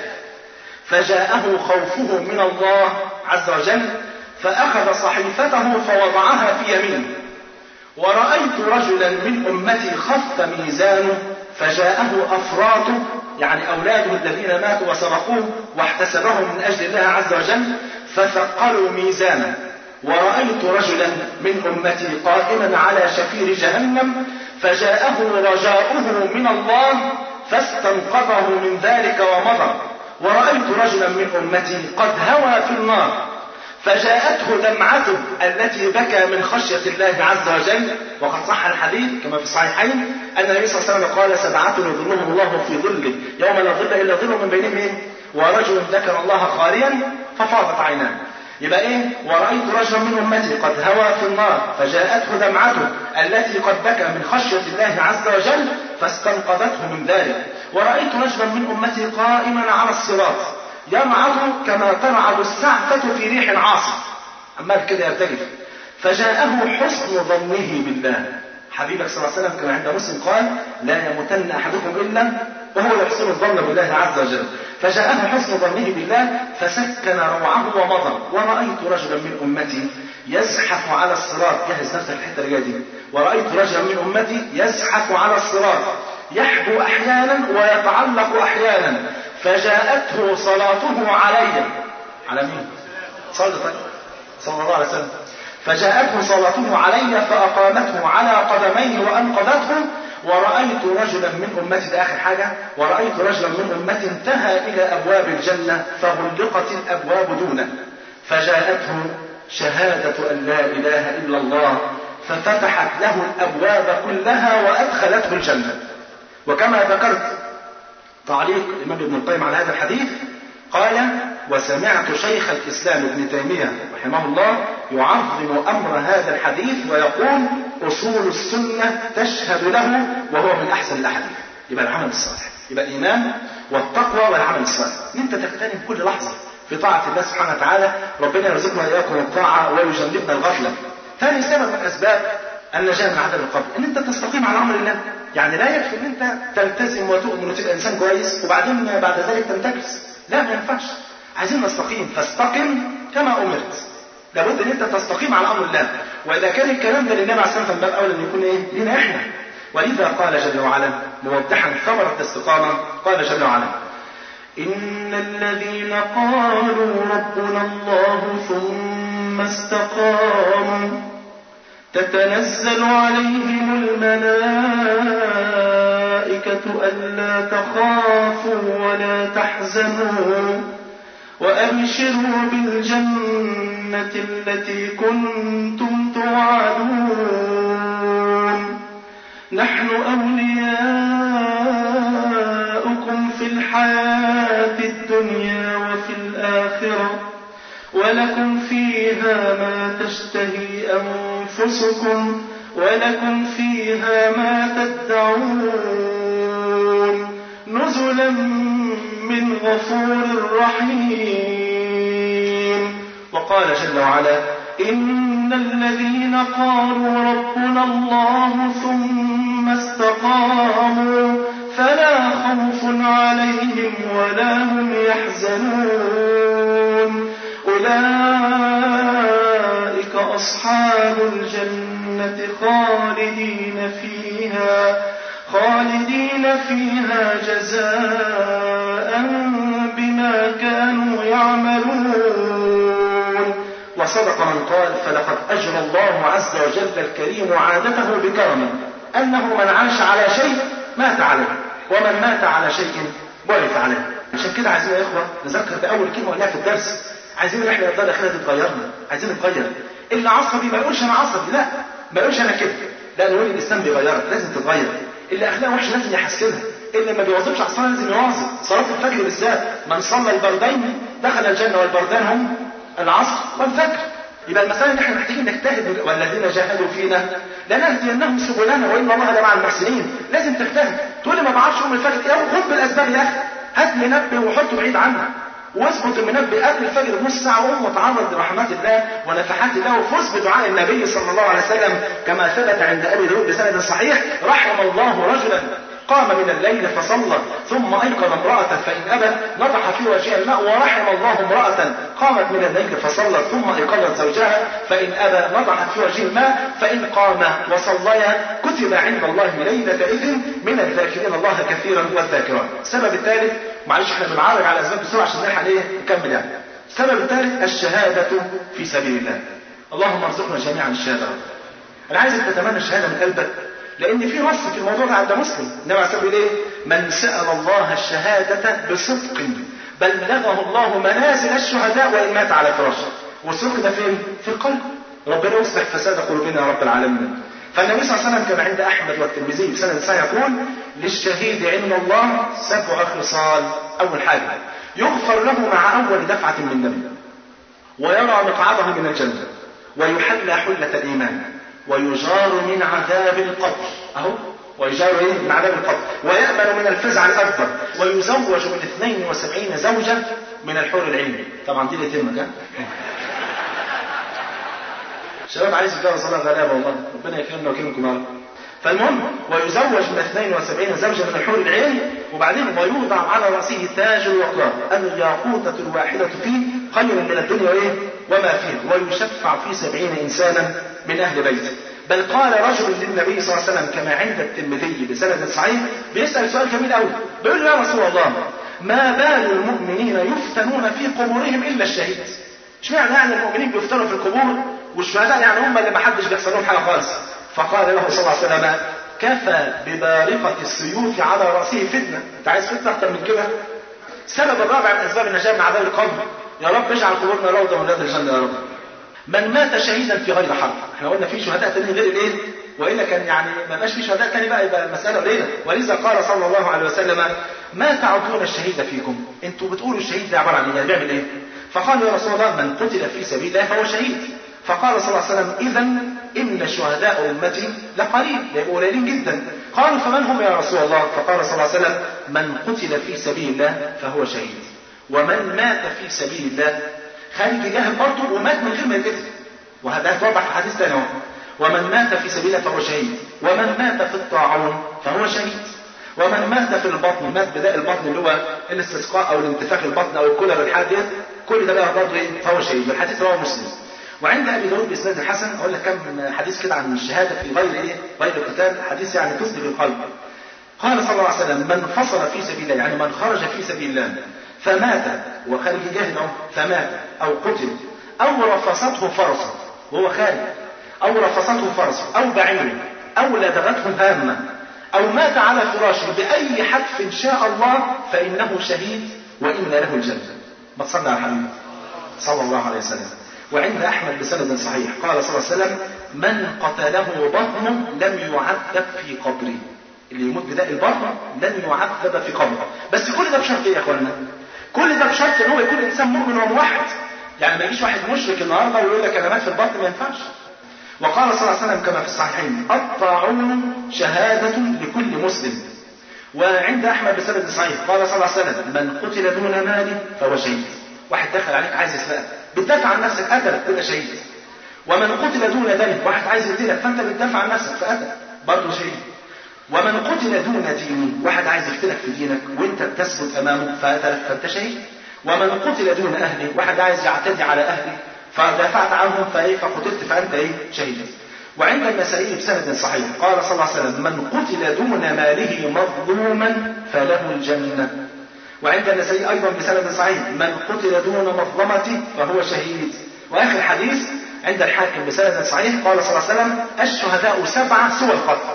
فجاءه خوفه من الله عز وجل فأخذ صحيفته فوضعها في يمينه ورأيت رجلا من أمتي خف ميزانه فجاءه أفراطه يعني أولاده الذين ماتوا وسبقوه واحتسبهم من أجل الله عز وجل فثقلوا ميزانه ورأيت رجلا من أمتي قائما على شفير جهنم فجاءه رجاؤه من الله فاستنقذه من ذلك ومضى ورأيت رجلا من أمتي قد هوى في النار فجاءته دمعته التي بكى من خشية الله عز وجل وقد صح الحديث كما في الصحيحين أن النبي صلى الله عليه وسلم قال سبعة يظلهم الله في ظله يوم لا ظل إلا ظل من بينهم إيه؟ ورجل ذكر الله خاليا ففاضت عيناه يبقى ايه ورأيت رجلا من أمتي قد هوى في النار فجاءته دمعته التي قد بكى من خشية الله عز وجل فاستنقذته من ذلك ورأيت رجلا من أمتي قائما على الصراط يمعض كما تمعض السعفة في ريح عاصف عمال كده يرتجف فجاءه حسن ظنه بالله حبيبك صلى الله عليه وسلم كما عند مسلم قال لا يموتن احدكم الا وهو يحسن الظن بالله عز وجل فجاءه حسن ظنه بالله فسكن روعه ومضى ورأيت رجلا من أمتي يزحف على الصراط جهز نفسك الحتة اللي دي ورأيت رجلا من أمتي يزحف على الصراط يحبو أحيانا ويتعلق أحيانا فجاءته صلاته علي على مين؟ صلى طيب صلى الله عليه وسلم فجاءته صلاته علي فأقامته على قدميه وأنقذته ورأيت رجلا من أمتي ده آخر حاجة ورأيت رجلا من أمتي انتهى إلى أبواب الجنة فغلقت الأبواب دونه فجاءته شهادة أن لا إله إلا الله ففتحت له الأبواب كلها وأدخلته الجنة وكما ذكرت تعليق الإمام ابن القيم على هذا الحديث قال وسمعت شيخ الإسلام ابن تيمية رحمه الله يعظم أمر هذا الحديث ويقول أصول السنة تشهد له وهو من أحسن الأحاديث يبقى العمل الصالح يبقى الإيمان والتقوى والعمل الصالح إن أنت تغتنم كل لحظة في طاعة الله سبحانه وتعالى ربنا يرزقنا إياكم الطاعة ويجنبنا الغفلة ثاني سبب من أسباب النجاة من عذاب القبر ان انت تستقيم على امر الله يعني لا يكفي ان انت تلتزم وتؤمن وتبقى انسان كويس وبعدين بعد ذلك تنتكس لا ما ينفعش عايزين نستقيم فاستقم كما امرت لابد ان انت تستقيم على امر الله واذا كان الكلام ده للنبي عليه الصلاه والسلام باب اولى ان يكون ايه لنا احنا ولذا قال جل وعلا موضحا ثمره الاستقامه قال جل وعلا إن الذين قالوا ربنا الله ثم استقاموا تتنزل عليهم الملائكة ألا تخافوا ولا تحزنوا وأبشروا بالجنة التي كنتم توعدون نحن أولياؤكم في الحياة الدنيا وفي الآخرة ولكم فيها ما تشتهي أنفسكم ولكم فيها ما تدعون نزلا من غفور رحيم وقال جل وعلا إن الذين قالوا ربنا الله ثم استقاموا فلا خوف عليهم ولا هم يحزنون أولئك أصحاب الجنة خالدين فيها خالدين فيها جزاء بما كانوا يعملون وصدق من قال فلقد أجرى الله عز وجل الكريم عادته بكرمه أنه من عاش على شيء مات عليه ومن مات على شيء بعث عليه عشان كده عايزين يا إخوة نذكر بأول كلمة قلناها في الدرس عايزين احنا الدار الاخيره دي تغيرنا عايزين نتغير اللي عصبي ما يقولش انا عصبي لا ما يقولش انا كده لا نقول الاسلام بيغيرك لازم تتغير اللي اخلاقه وحشه لازم يحسنها اللي ما بيواظبش على الصلاه لازم يواظب صلاه الفجر بالذات من صلى البردين دخل الجنه والبردان هم العصر والفجر يبقى المسألة ان احنا محتاجين نجتهد والذين جاهدوا فينا لنهدينهم سبلنا وان الله لمع المحسنين لازم تجتهد تقول لي ما بعرفش اقوم الفجر يا خد بالاسباب يا اخي هات منبه وحطه بعيد عنك واظبط المنبه قبل الفجر بنص ساعة قوم وتعرض لرحمات الله ونفحات الله وفز بدعاء النبي صلى الله عليه وسلم كما ثبت عند ابي داود بسند صحيح رحم الله رجلا قام من الليل فصلى ثم ايقظ امرأة فإن أبى نضح في وجهها الماء ورحم الله امرأة قامت من الليل فصلت ثم ايقظت زوجها فإن أبى نضحت في وجهه الماء فإن قام وصليا كتب عند الله ليلة إذن من الذاكرين الله كثيرا والذاكرات. السبب الثالث معلش احنا بنعرج على الأسباب بسرعة عشان نلحق ايه نكمل يعني. السبب الثالث الشهادة في سبيل الله. اللهم ارزقنا جميعا الشهادة. أنا عايزك تتمنى الشهادة من قلبك لان في نص في الموضوع ده عند مسلم النبي عليه الصلاه ايه من سال الله الشهاده بصدق بلغه الله منازل الشهداء وان مات على فراشه والصدق ده فين في القلب ربنا يصلح فساد قلوبنا يا رب العالمين فالنبي صلى الله عليه وسلم كما عند احمد والترمذي بسند صحيح يقول للشهيد عند الله سبع خصال اول حاجه يغفر له مع اول دفعه من دم ويرى مقعده من الجنه ويحلى حله الايمان ويجار من عذاب القبر اهو ويجار ايه من عذاب القبر ويأمن من الفزع الاكبر ويزوج من 72 زوجة من الحور العين طبعا دي اللي تهمك ها شباب عايز يتجوز صلاة غلابة والله ربنا يكرمنا ويكرمكم يا رب فالمهم ويزوج من 72 زوجة من الحور العين وبعدين ويوضع على رأسه تاج الوقار الياقوتة الواحدة فيه خير من الدنيا وايه وما فيها ويشفع في سبعين إنسانا من أهل بيته بل قال رجل للنبي صلى الله عليه وسلم كما عند الترمذي بسند صحيح بيسأل سؤال جميل قوي بيقول له يا رسول الله ما بال المؤمنين يفتنون في قبورهم إلا الشهيد اشمعنى يعني المؤمنين بيفتنوا في القبور والشهداء يعني هم اللي ما حدش بيحصل لهم حاجه خالص فقال له صلى الله عليه وسلم كفى ببارقة السيوف على رأسه فتنة انت عايز فتنة أكتر من كده السبب الرابع من أسباب النجاة من عذاب القبر يا رب اجعل قبورنا روضة من رياض الجنة يا رب من مات شهيدا في غير حرب احنا قلنا في شهداء تانيين غير الايه والا كان يعني ما بقاش في شهداء تاني بقى يبقى المساله قليله ولذا قال صلى الله عليه وسلم ما تعدون الشهيد فيكم انتوا بتقولوا الشهيد ده عباره عن ايه بيعمل ايه فقال يا رسول الله من قتل في سبيل الله فهو شهيد فقال صلى الله عليه وسلم اذا ان شهداء امتي لقليل يبقوا قليلين جدا قالوا فمن هم يا رسول الله فقال صلى الله عليه وسلم من قتل في سبيل الله فهو شهيد ومن مات في سبيل الله خارج جاهل برضه ومات من غير ما يتقتل وهذا هتوضح في حديث تاني ومن مات في سبيل الله فهو شهيد ومن مات في الطاعون فهو شهيد ومن مات في البطن مات بداء البطن اللي هو الاستسقاء او الانتفاخ البطن او الكولر الحاد ديت كل ده بقى برضه ايه فهو شهيد الحديث رواه مسلم وعند ابي داود باسناد الحسن اقول لك كم حديث كده عن الشهاده في غير ايه غير القتال حديث يعني تصدق القلب قال صلى الله عليه وسلم من فصل في سبيل الله يعني من خرج في سبيل الله فمات وخارج جاهل فمات او قتل او رفصته فرسه وهو خارج او رفصته فرسه او بعير او لدغته هامه او مات على فراشه باي حتف شاء الله فانه شهيد وان له الجنه ما تصلى على الحبيب صلى الله عليه وسلم وعند احمد بسند صحيح قال صلى الله عليه وسلم من قتله بطن لم يعذب في قبره اللي يموت بداء البطن لن يعذب في قبره بس كل ده بشرط ايه يا اخوانا كل ده بشرط ان هو يكون انسان مؤمن وموحد يعني ما يجيش واحد مشرك النهارده ويقول لك انا مات في البطن ما ينفعش وقال صلى الله عليه وسلم كما في الصحيحين الطاعون شهادة لكل مسلم وعند احمد بسند صحيح قال صلى الله عليه وسلم من قتل دون مال فهو شهيد واحد دخل عليك عايز يسرقك بتدافع عن نفسك قتلك تبقى شهيد ومن قتل دون دم واحد عايز يقتلك فانت بتدافع عن نفسك فقتل برضه شهيد ومن قتل دون دين واحد عايز يقتلك في دينك وانت بتثبت امامه فقتلك فانت شهيد ومن قتل دون اهله واحد عايز يعتدي على اهله فدافعت عنهم فايه فقتلت فانت ايه شهيد وعند النسائي بسند صحيح قال صلى الله عليه وسلم من قتل دون ماله مظلوما فله الجنه وعند النسائي ايضا بسند صحيح من قتل دون مظلمته فهو شهيد واخر حديث عند الحاكم بسند صحيح قال صلى الله عليه وسلم الشهداء سبعه سوى القتل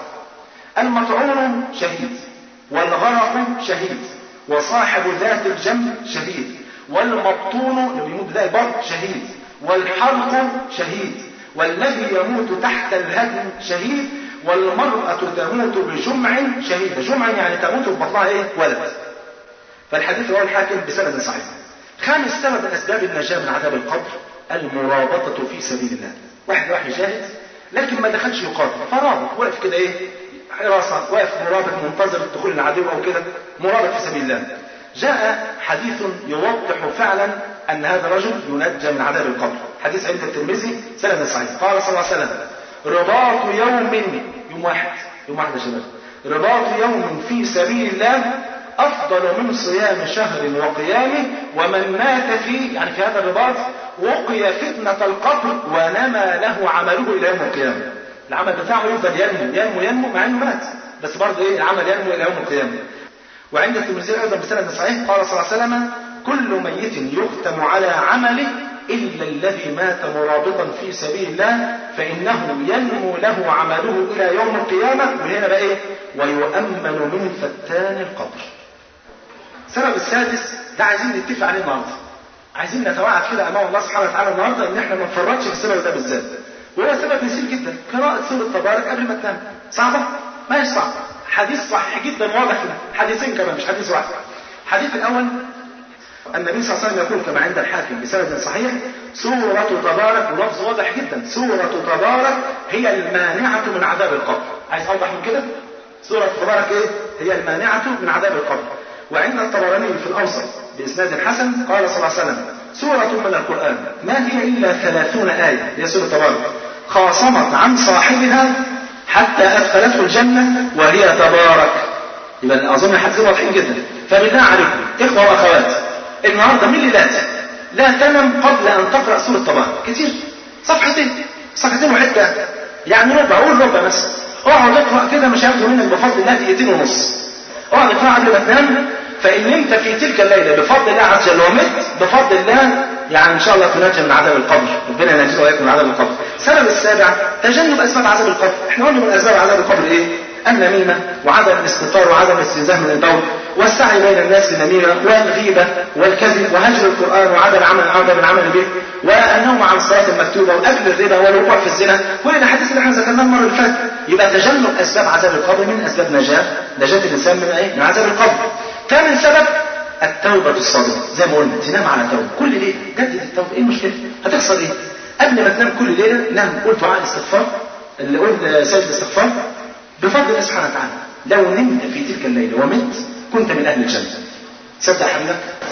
المطعون شهيد والغرق شهيد وصاحب ذات الجنب شهيد والمبطون اللي بيموت بداية البطن شهيد والحرق شهيد والذي يموت تحت الهدم شهيد والمرأة تموت بجمع شهيدة جمع يعني تموت في بطنها ايه ولد فالحديث رواه الحاكم بسند صحيح خامس سبب من اسباب النجاة من عذاب القبر المرابطة في سبيل الله واحد راح يجاهد لكن ما دخلش يقاتل فرابط وقف كده ايه حراسة واقف مرابط منتظر دخول العدو او كده مرابط في سبيل الله جاء حديث يوضح فعلا ان هذا الرجل ينجى من عذاب القبر حديث عند الترمذي سند صحيح قال صلى الله عليه وسلم رباط يوم يوم واحد يوم واحد يا شباب رباط يوم في سبيل الله أفضل من صيام شهر وقيامه ومن مات فيه يعني في هذا الرباط وقي فتنة القبر ونمى له عمله إلى يوم القيامة العمل بتاعه يفضل ينمو ينمو ينمو مع انه مات بس برضه ايه العمل ينمو الى يوم القيامه وعند الترمذي ايضا بسند صحيح قال صلى الله عليه وسلم كل ميت يختم على عمله إلا الذي مات مرابطا في سبيل الله فإنه ينمو له عمله إلى يوم القيامة وهنا بقى إيه؟ ويؤمن من فتان القبر. السبب السادس ده عايزين نتفق عليه النهارده. عايزين نتوعد كده أمام الله سبحانه وتعالى النهارده إن إحنا ما نفرطش في السبب ده بالذات. وهو سبب يسير جدا قراءة سورة تبارك قبل ما تنام. صعبة؟ ما هي صعبة. حديث صحيح جدا واضح كده. حديثين كمان مش حديث واحد. الحديث الأول النبي صلى الله عليه وسلم يقول كما عند الحاكم بسند صحيح سورة تبارك ولفظ واضح جدا سورة تبارك هي المانعة من عذاب القبر عايز اوضح من كده سورة تبارك ايه هي المانعة من عذاب القبر وعند الطبراني في الاوسط باسناد حسن قال صلى الله عليه وسلم سورة من القرآن ما هي الا ثلاثون آية هي سورة تبارك خاصمت عن صاحبها حتى ادخلته الجنة وهي تبارك يبقى اظن الحديثين واضحين جدا فبالله عليكم اخوة واخوات النهارده من الليلات لا تنم قبل ان تقرا سوره طبعا كتير صفحتين صفحتين وحته يعني ربع قول ربع مثلا اقعد اقرا كده مش هياخدوا منك بفضل الله دقيقتين ونص اقعد اقرا قبل ما تنام فان نمت في تلك الليله بفضل الله عز وجل ومت بفضل الله يعني ان شاء الله تنجى من عذاب القبر ربنا ينجينا واياكم من عذاب القبر السبب السابع تجنب اسباب عذاب القبر احنا قلنا من اسباب عذاب القبر ايه النميمة وعدم الاستطار وعدم الاستنزاه من البول والسعي بين الناس بالنميمة والغيبة والكذب وهجر القرآن وعدم العمل عدم العمل به والنوم عن الصلاة المكتوبة وأكل الربا والوقوع في الزنا كل الأحاديث اللي احنا ذكرناها المرة اللي فاتت يبقى تجنب أسباب عذاب القبر من أسباب نجاة نجاة الإنسان من إيه؟ من عذاب القبر. ثامن سبب التوبة الصادقة زي ما قلنا تنام على توبة كل ليلة جدد التوبة إيه المشكلة؟ هتحصل إيه؟ قبل ما تنام كل ليلة نام قول دعاء الاستغفار اللي قلت سيد الاستغفار بفضل الله سبحانه وتعالى لو نمت في تلك الليلة ومت كنت من أهل الجنة صدق حبيبك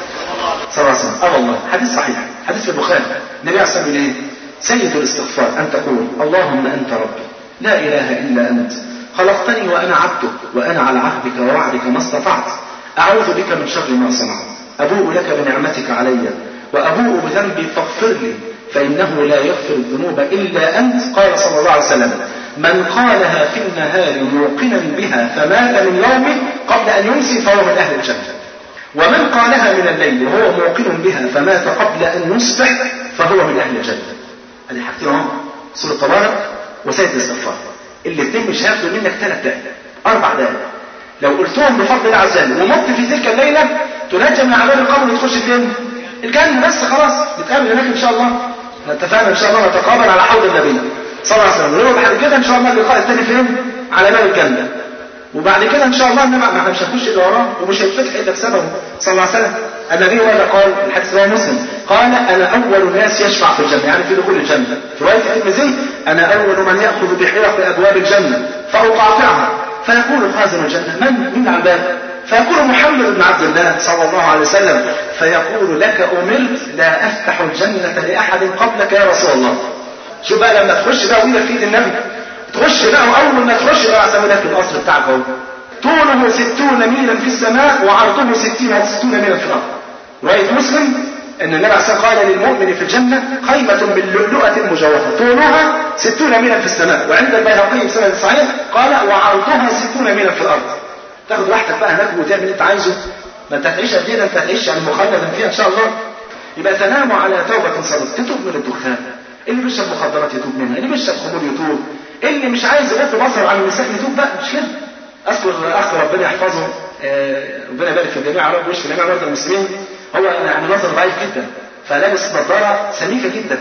صلى الله عليه وسلم اه والله حديث صحيح حديث في البخاري النبي عليه الصلاة والسلام ايه سيد الاستغفار أن تقول اللهم أنت ربي لا إله إلا أنت خلقتني وأنا عبدك وأنا على عهدك ووعدك ما استطعت أعوذ بك من شر ما صنعت أبوء لك بنعمتك علي وأبوء بذنبي فاغفر لي فإنه لا يغفر الذنوب إلا أنت قال صلى الله عليه وسلم من قالها في النهار موقنا بها فمات من يومه قبل أن يمسي فهو من أهل الجنة ومن قالها من الليل وهو موقن بها فمات قبل أن يصبح فهو من أهل الجنة هذه حاجتين اهو سورة تبارك وسيد الاستغفار الاثنين مش هياخدوا منك ثلاث دقائق أربع دقائق لو قلتهم بفضل الله عز وجل ومت في تلك الليلة تنجى من عذاب القبر وتخش فين؟ الجنة بس خلاص نتقابل هناك إن شاء الله اتفقنا إن شاء الله نتقابل على حوض النبي صلى الله عليه وسلم ونقول بعد كده ان شاء الله اللقاء الثاني فين؟ على باب الجنه. وبعد كده ان شاء الله انما ما احنا مش هنخش الا وراه ومش هيتفتح الا بسببه صلى الله عليه وسلم. النبي ماذا قال؟ الحديث رواه مسلم قال انا اول الناس يشفع في الجنه يعني في دخول الجنه. في روايه الترمذي انا اول من ياخذ بحرق ابواب الجنه فاقاطعها فيقول خازن الجنه من؟ من على الباب؟ فيقول محمد بن عبد الله صلى الله عليه وسلم فيقول لك امرت لا افتح الجنه لاحد قبلك يا رسول الله. شوف بقى لما تخش بقى وإيدك في ايد النبي تخش بقى واول ما تخش بقى اسوي لك القصر بتاعك اهو طوله ستون ميلا في السماء وعرضه ستين ستون ميلا في الارض رواية مسلم ان النبي عليه الصلاه قال للمؤمن في الجنه خيمه من لؤلؤه مجوفه طولها ستون ميلا في السماء وعند البيهقي بسند صحيح قال وعرضها ستون ميلا في الارض تاخد راحتك بقى هناك وتعمل اللي انت عايزه ما انت هتعيش قد ايه انت هتعيش يعني مخلدا فيها ان شاء الله يبقى تنام على توبه صادقه تتوب من الدخان اللي بيشرب مخدرات يتوب منها اللي بيشرب خمور يتوب اللي مش عايز يغض بصره عن النساء يتوب بقى مش كده اذكر اخ ربنا يحفظه آه ربنا يبارك في الجميع يا رب ويشفي جميع مرضى المسلمين هو يعني نظر ضعيف جدا فلابس نظاره سميكه جدا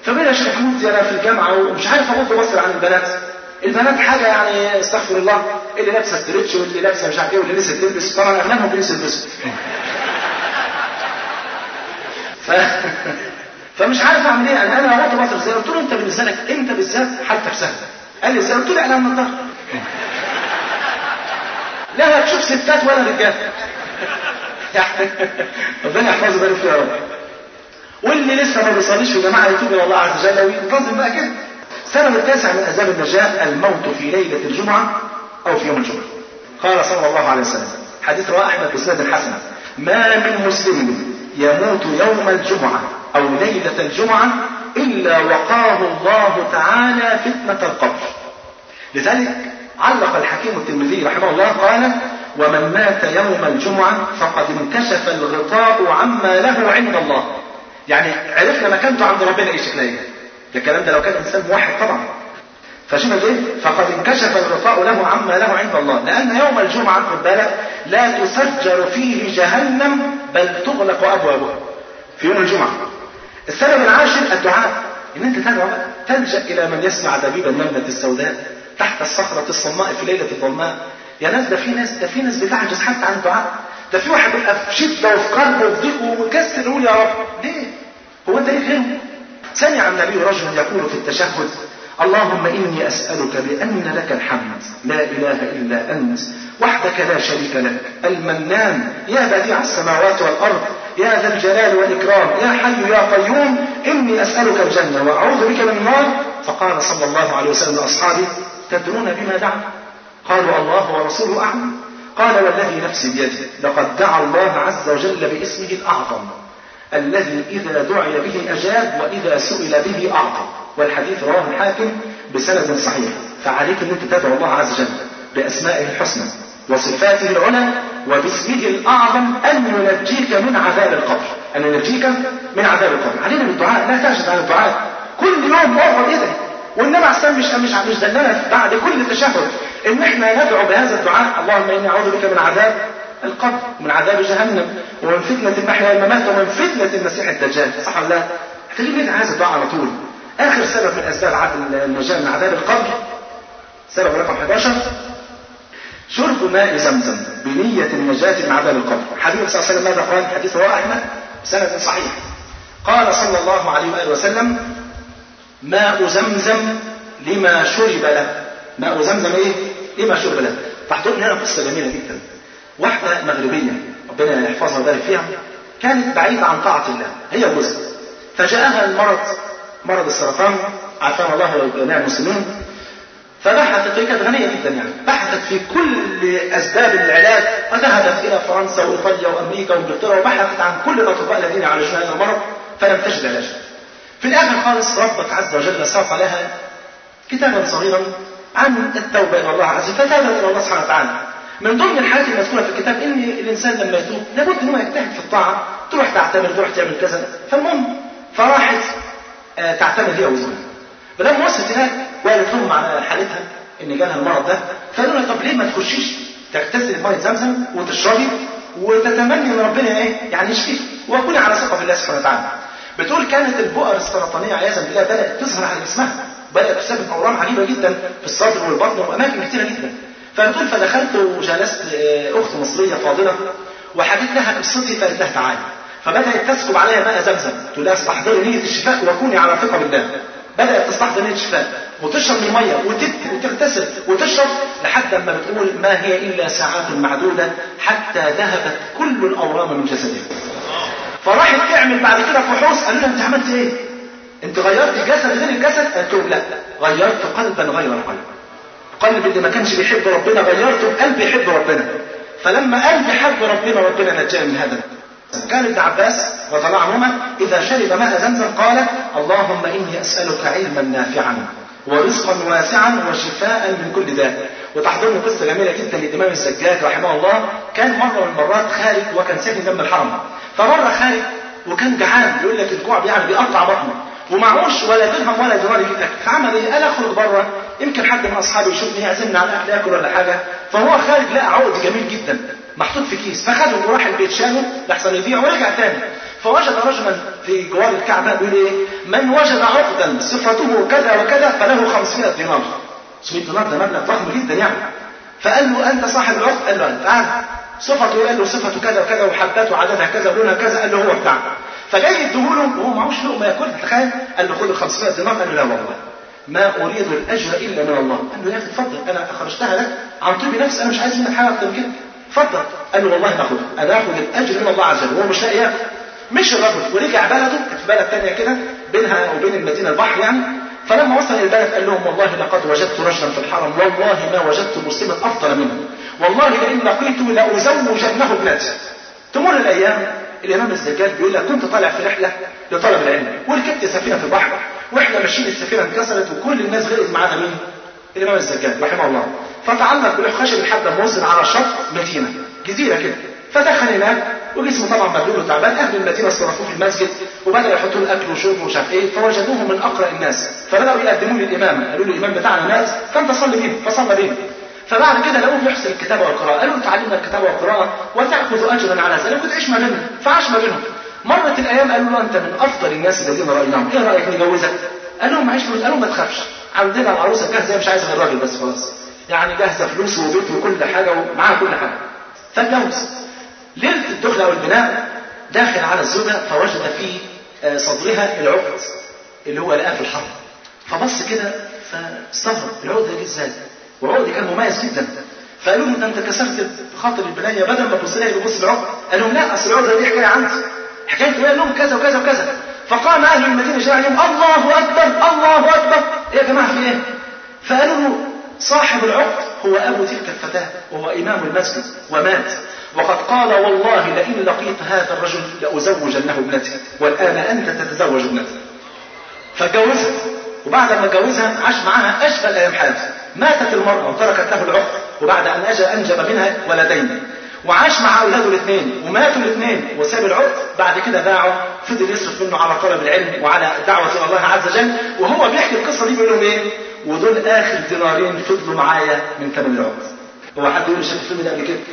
فبين يا شيخ محمود انا في الجامعه ومش عارف اغض بصري عن البنات البنات حاجه يعني استغفر الله اللي لابسه ستريتش واللي لابسه مش عارف ايه واللي لسه تلبس طبعا اغلبهم بيلبسوا يلبسوا ف... فمش عارف اعمل ايه انا انا اغض بصري ازاي قلت له انت بالنسبه لك انت بالذات حالتك سهله قال لي ازاي قلت له اعلان النهارده لا هتشوف ستات ولا رجال يعني ربنا يحفظه بالك فيه يا رب واللي لسه ما بيصليش في جماعه يتوب الى الله عز وجل وينتظم بقى كده السبب التاسع من اسباب النجاه الموت في ليله الجمعه او في يوم الجمعه قال صلى الله عليه وسلم حديث رواه احمد بسند الحسن ما من مسلم يموت يوم الجمعه او ليله الجمعه الا وقاه الله تعالى فتنه القبر لذلك علق الحكيم الترمذي رحمه الله قال ومن مات يوم الجمعة فقد انكشف الغطاء عما له عند الله يعني عرفنا مكانته عند ربنا ايه شكلها ايه الكلام ده لو كان انسان واحد طبعا فشوف ايه فقد انكشف الغطاء له عما له عند الله لان يوم الجمعة خد بالك لا تسجر فيه جهنم بل تغلق ابوابها في يوم الجمعة السبب العاشر الدعاء ان انت تدعو تلجا الى من يسمع دبيب النمله السوداء تحت الصخرة الصماء في ليلة الظلماء يا ناس ده في ناس ده في ناس بتعجز حتى عن الدعاء ده في واحد بيبقى في شدة وفي كرب وفي ضيق ومكسر يقول يا رب ليه؟ هو انت ليه غيره؟ سمع النبي رجل يقول في التشهد اللهم إني أسألك بأن لك الحمد لا إله إلا أنت وحدك لا شريك لك المنان يا بديع السماوات والأرض يا ذا الجلال والإكرام يا حي يا قيوم إني أسألك الجنة وأعوذ بك من النار فقال صلى الله عليه وسلم لأصحابه تدرون بما دعا قالوا الله ورسوله أعلم قال والذي نفسي بيده لقد دعا الله عز وجل باسمه الأعظم الذي إذا دعي به أجاب وإذا سئل به أعطى والحديث رواه الحاكم بسند صحيح فعليك أن أنت تدعو الله عز وجل بأسمائه الحسنى وصفاته العلى وباسمه الأعظم أن ينجيك من عذاب القبر أن ينجيك من عذاب القبر علينا بالدعاء لا تعجز عن الدعاء كل يوم اقعد ادعي والنبي عليه الصلاه والسلام مش مش دلنا بعد كل تشهد ان احنا ندعو بهذا الدعاء اللهم اني اعوذ بك من عذاب القبر ومن عذاب جهنم ومن فتنة المحيا والممات ومن فتنة المسيح الدجال صح ولا لا؟ محتاجين ندعي هذا الدعاء على طول آخر سبب من أسباب عدم النجاة من عذاب القبر سبب رقم 11 شرب ماء زمزم بنية النجاة من عذاب القبر حبيب صلى الله عليه وسلم ماذا قال حديث رواه أحمد سند صحيح قال صلى الله عليه وآله وسلم ماء زمزم لما شرب له ماء زمزم ايه لما شرب له تحضرني هنا قصة جميلة جدا واحدة مغربية ربنا يحفظها ويبارك فيها كانت بعيدة عن طاعة الله هي وجوزها فجاءها المرض مرض السرطان عافانا الله وجميع المسلمين فبحثت هي كانت غنية جدا يعني بحثت في كل أسباب العلاج وذهبت إلى فرنسا وإيطاليا وأمريكا وإنجلترا وبحثت عن كل الأطباء الذين يعالجون هذا المرض فلم تجد علاجا في الآخر خالص ربك عز وجل ساق لها كتابا صغيرا عن التوبة إلى الله عز وجل فتابت إلى الله سبحانه وتعالى من ضمن الحاجات المذكورة في الكتاب إن الإنسان لما يتوب لابد إن هو يجتهد في الطاعة تروح تعتمر تروح تعمل كذا فالمهم فراحت آه تعتمر هي وزوجها فلما وصلت هناك وقالت لهم على حالتها إن جالها المرض ده فقالوا لها طب ليه ما تخشيش تغتسلي بمية زمزم وتشربي وتتمني ان ربنا ايه يعني يشفيك وكوني على ثقه بالله سبحانه وتعالى بتقول كانت البؤر السرطانيه عياذا بالله بدات تظهر على جسمها بدات تسبب اورام عجيبه جدا في الصدر والبطن واماكن كثيره جدا فبتقول فدخلت وجلست اخت مصريه فاضله وحكيت لها قصتي فقالت لها تعالي فبدات تسكب عليها ماء زمزم تقول لها استحضري نيه الشفاء وكوني على ثقه بالله بدات تستحضر نيه الشفاء وتشرب من الميه وتبكي وتغتسل وتشرب لحد ما بتقول ما هي الا ساعات معدوده حتى ذهبت كل الاورام من جسدها فراحت تعمل بعد كده فحوص قالوا لها انت عملت ايه؟ انت غيرت الجسد غير الجسد؟ قالت لهم لا غيرت قلبا غير القلب قلب اللي ما كانش بيحب ربنا غيرته بقلب يحب ربنا فلما قلبي حب ربنا ربنا نجاني من هذا كان ابن عباس رضي الله عنهما اذا شرب ماء زمزم قال اللهم اني اسالك علما نافعا ورزقا واسعا وشفاء من كل داء وتحضرني قصه جميله جدا للامام الزجاج رحمه الله كان مره من المرات خارج وكان ساكن جنب الحرم فمره خارج وكان جعان يقول لك الجوع يعني بيقطع بطنه ومعهوش ولا درهم ولا دينار يجيب اكل فعمل ايه؟ قال اخرج بره يمكن حد من اصحابي يشوفني يعزمني على اكل ياكل ولا حاجه فهو خارج لقى عقد جميل جدا محطوط في كيس فخده وراح البيت شاله لحسن يبيع ورجع تاني فوجد رجلا في جوار الكعبة بيقول إيه من وجد عقدا صفته كذا وكذا فله 500 دينار 500 دينار ده مبلغ ضخم جدا يعني فقال له أنت صاحب العقد قال له أنت تعال صفته إيه؟ قال له صفته كذا وكذا وحباته عددها كذا ولونها كذا قال له هو بتاعك فجاي يديهوله وهو معهوش لقمه ياكلها تخيل قال له خد ال 500 دينار قال له لا والله ما اريد الاجر الا من الله قال له يا اخي اتفضل انا اخرجتها لك عن طيب نفسي انا مش عايز منك حاجه اكتر من كده اتفضل قال له والله باخدها انا اخد الاجر من الله عز وجل وهو مش لاقي ياكل مش الرجل ورجع بلده كانت في بلد ثانيه كده بينها وبين المدينه البحر يعني فلما وصل الى البلد قال لهم والله لقد وجدت رجلا في الحرم والله ما وجدت مسلما افضل منه والله لئن لقيته لازوجنه ابنتي تمر الايام الامام الزجاج بيقول لك كنت طالع في رحله لطلب العلم وركبت سفينه في البحر واحنا ماشيين السفينه انكسرت وكل الناس غرقت معانا مين؟ الامام الزجاج رحمه الله فتعلق بلوح خشب لحد ما وصل على شط مدينه جزيره كده فدخل هناك وجسمه طبعا مبلول وتعبان اهل المدينه صرفوه في المسجد وبداوا يحطوا له اكل وشرب ومش عارف ايه فوجدوه من اقرا الناس فبداوا يقدموه للامام قالوا له الامام بتاعنا مات فانت صلي بيهم فصلى بيهم فبعد كده لقوه بيحسن الكتابه والقراءه قالوا له تعلمنا الكتابه والقراءه وتاخذ اجرا على ذلك وتعيش ما بينهم فعاش ما بينهم مرت الايام قالوا له انت من افضل الناس الذين رايناهم ايه رايك نجوزك قال لهم معيش فلوس قال لهم ما تخافش عندنا العروسه جاهزه مش عايز غير راجل بس خلاص يعني جاهزه فلوس وبيت وكل حاجه ومعاها كل حاجه فاتجوز ليله الدخله او البناء داخل على الزوجه فوجد في صدرها العقد اللي هو لقاه في الحرب فبص كده فاستغرب العقد ده جه ازاي وعقد كان مميز جدا فقالوا له ده انت كسرت خاطر البنايه بدل ما تبص لها يبص العقد قال لهم لا اصل العقد دي حكايه عندي حكايه قال لهم كذا وكذا وكذا فقام اهل المدينه جاء عليهم الله اكبر الله اكبر ايه يا جماعه في ايه؟ فقالوا له صاحب العقد هو ابو تلك الفتاه وهو امام المسجد ومات وقد قال والله لئن لقيت هذا الرجل لازوجنه ابنتي والان انت تتزوج ابنتي فاتجوزها وبعد ما اتجوزها عاش معاها اشقى الايام حياته ماتت المراه وتركت له العقد وبعد ان اجى انجب منها ولدين وعاش مع اولاده الاثنين وماتوا الاثنين وساب العقد بعد كده باعه فضل يصرف منه على طلب العلم وعلى دعوه الى الله عز وجل وهو بيحكي القصه دي بيقول لهم ايه؟ ودول اخر دينارين فضلوا معايا من ثمن العقد. هو حد يقول شاف الفيلم ده قبل كده؟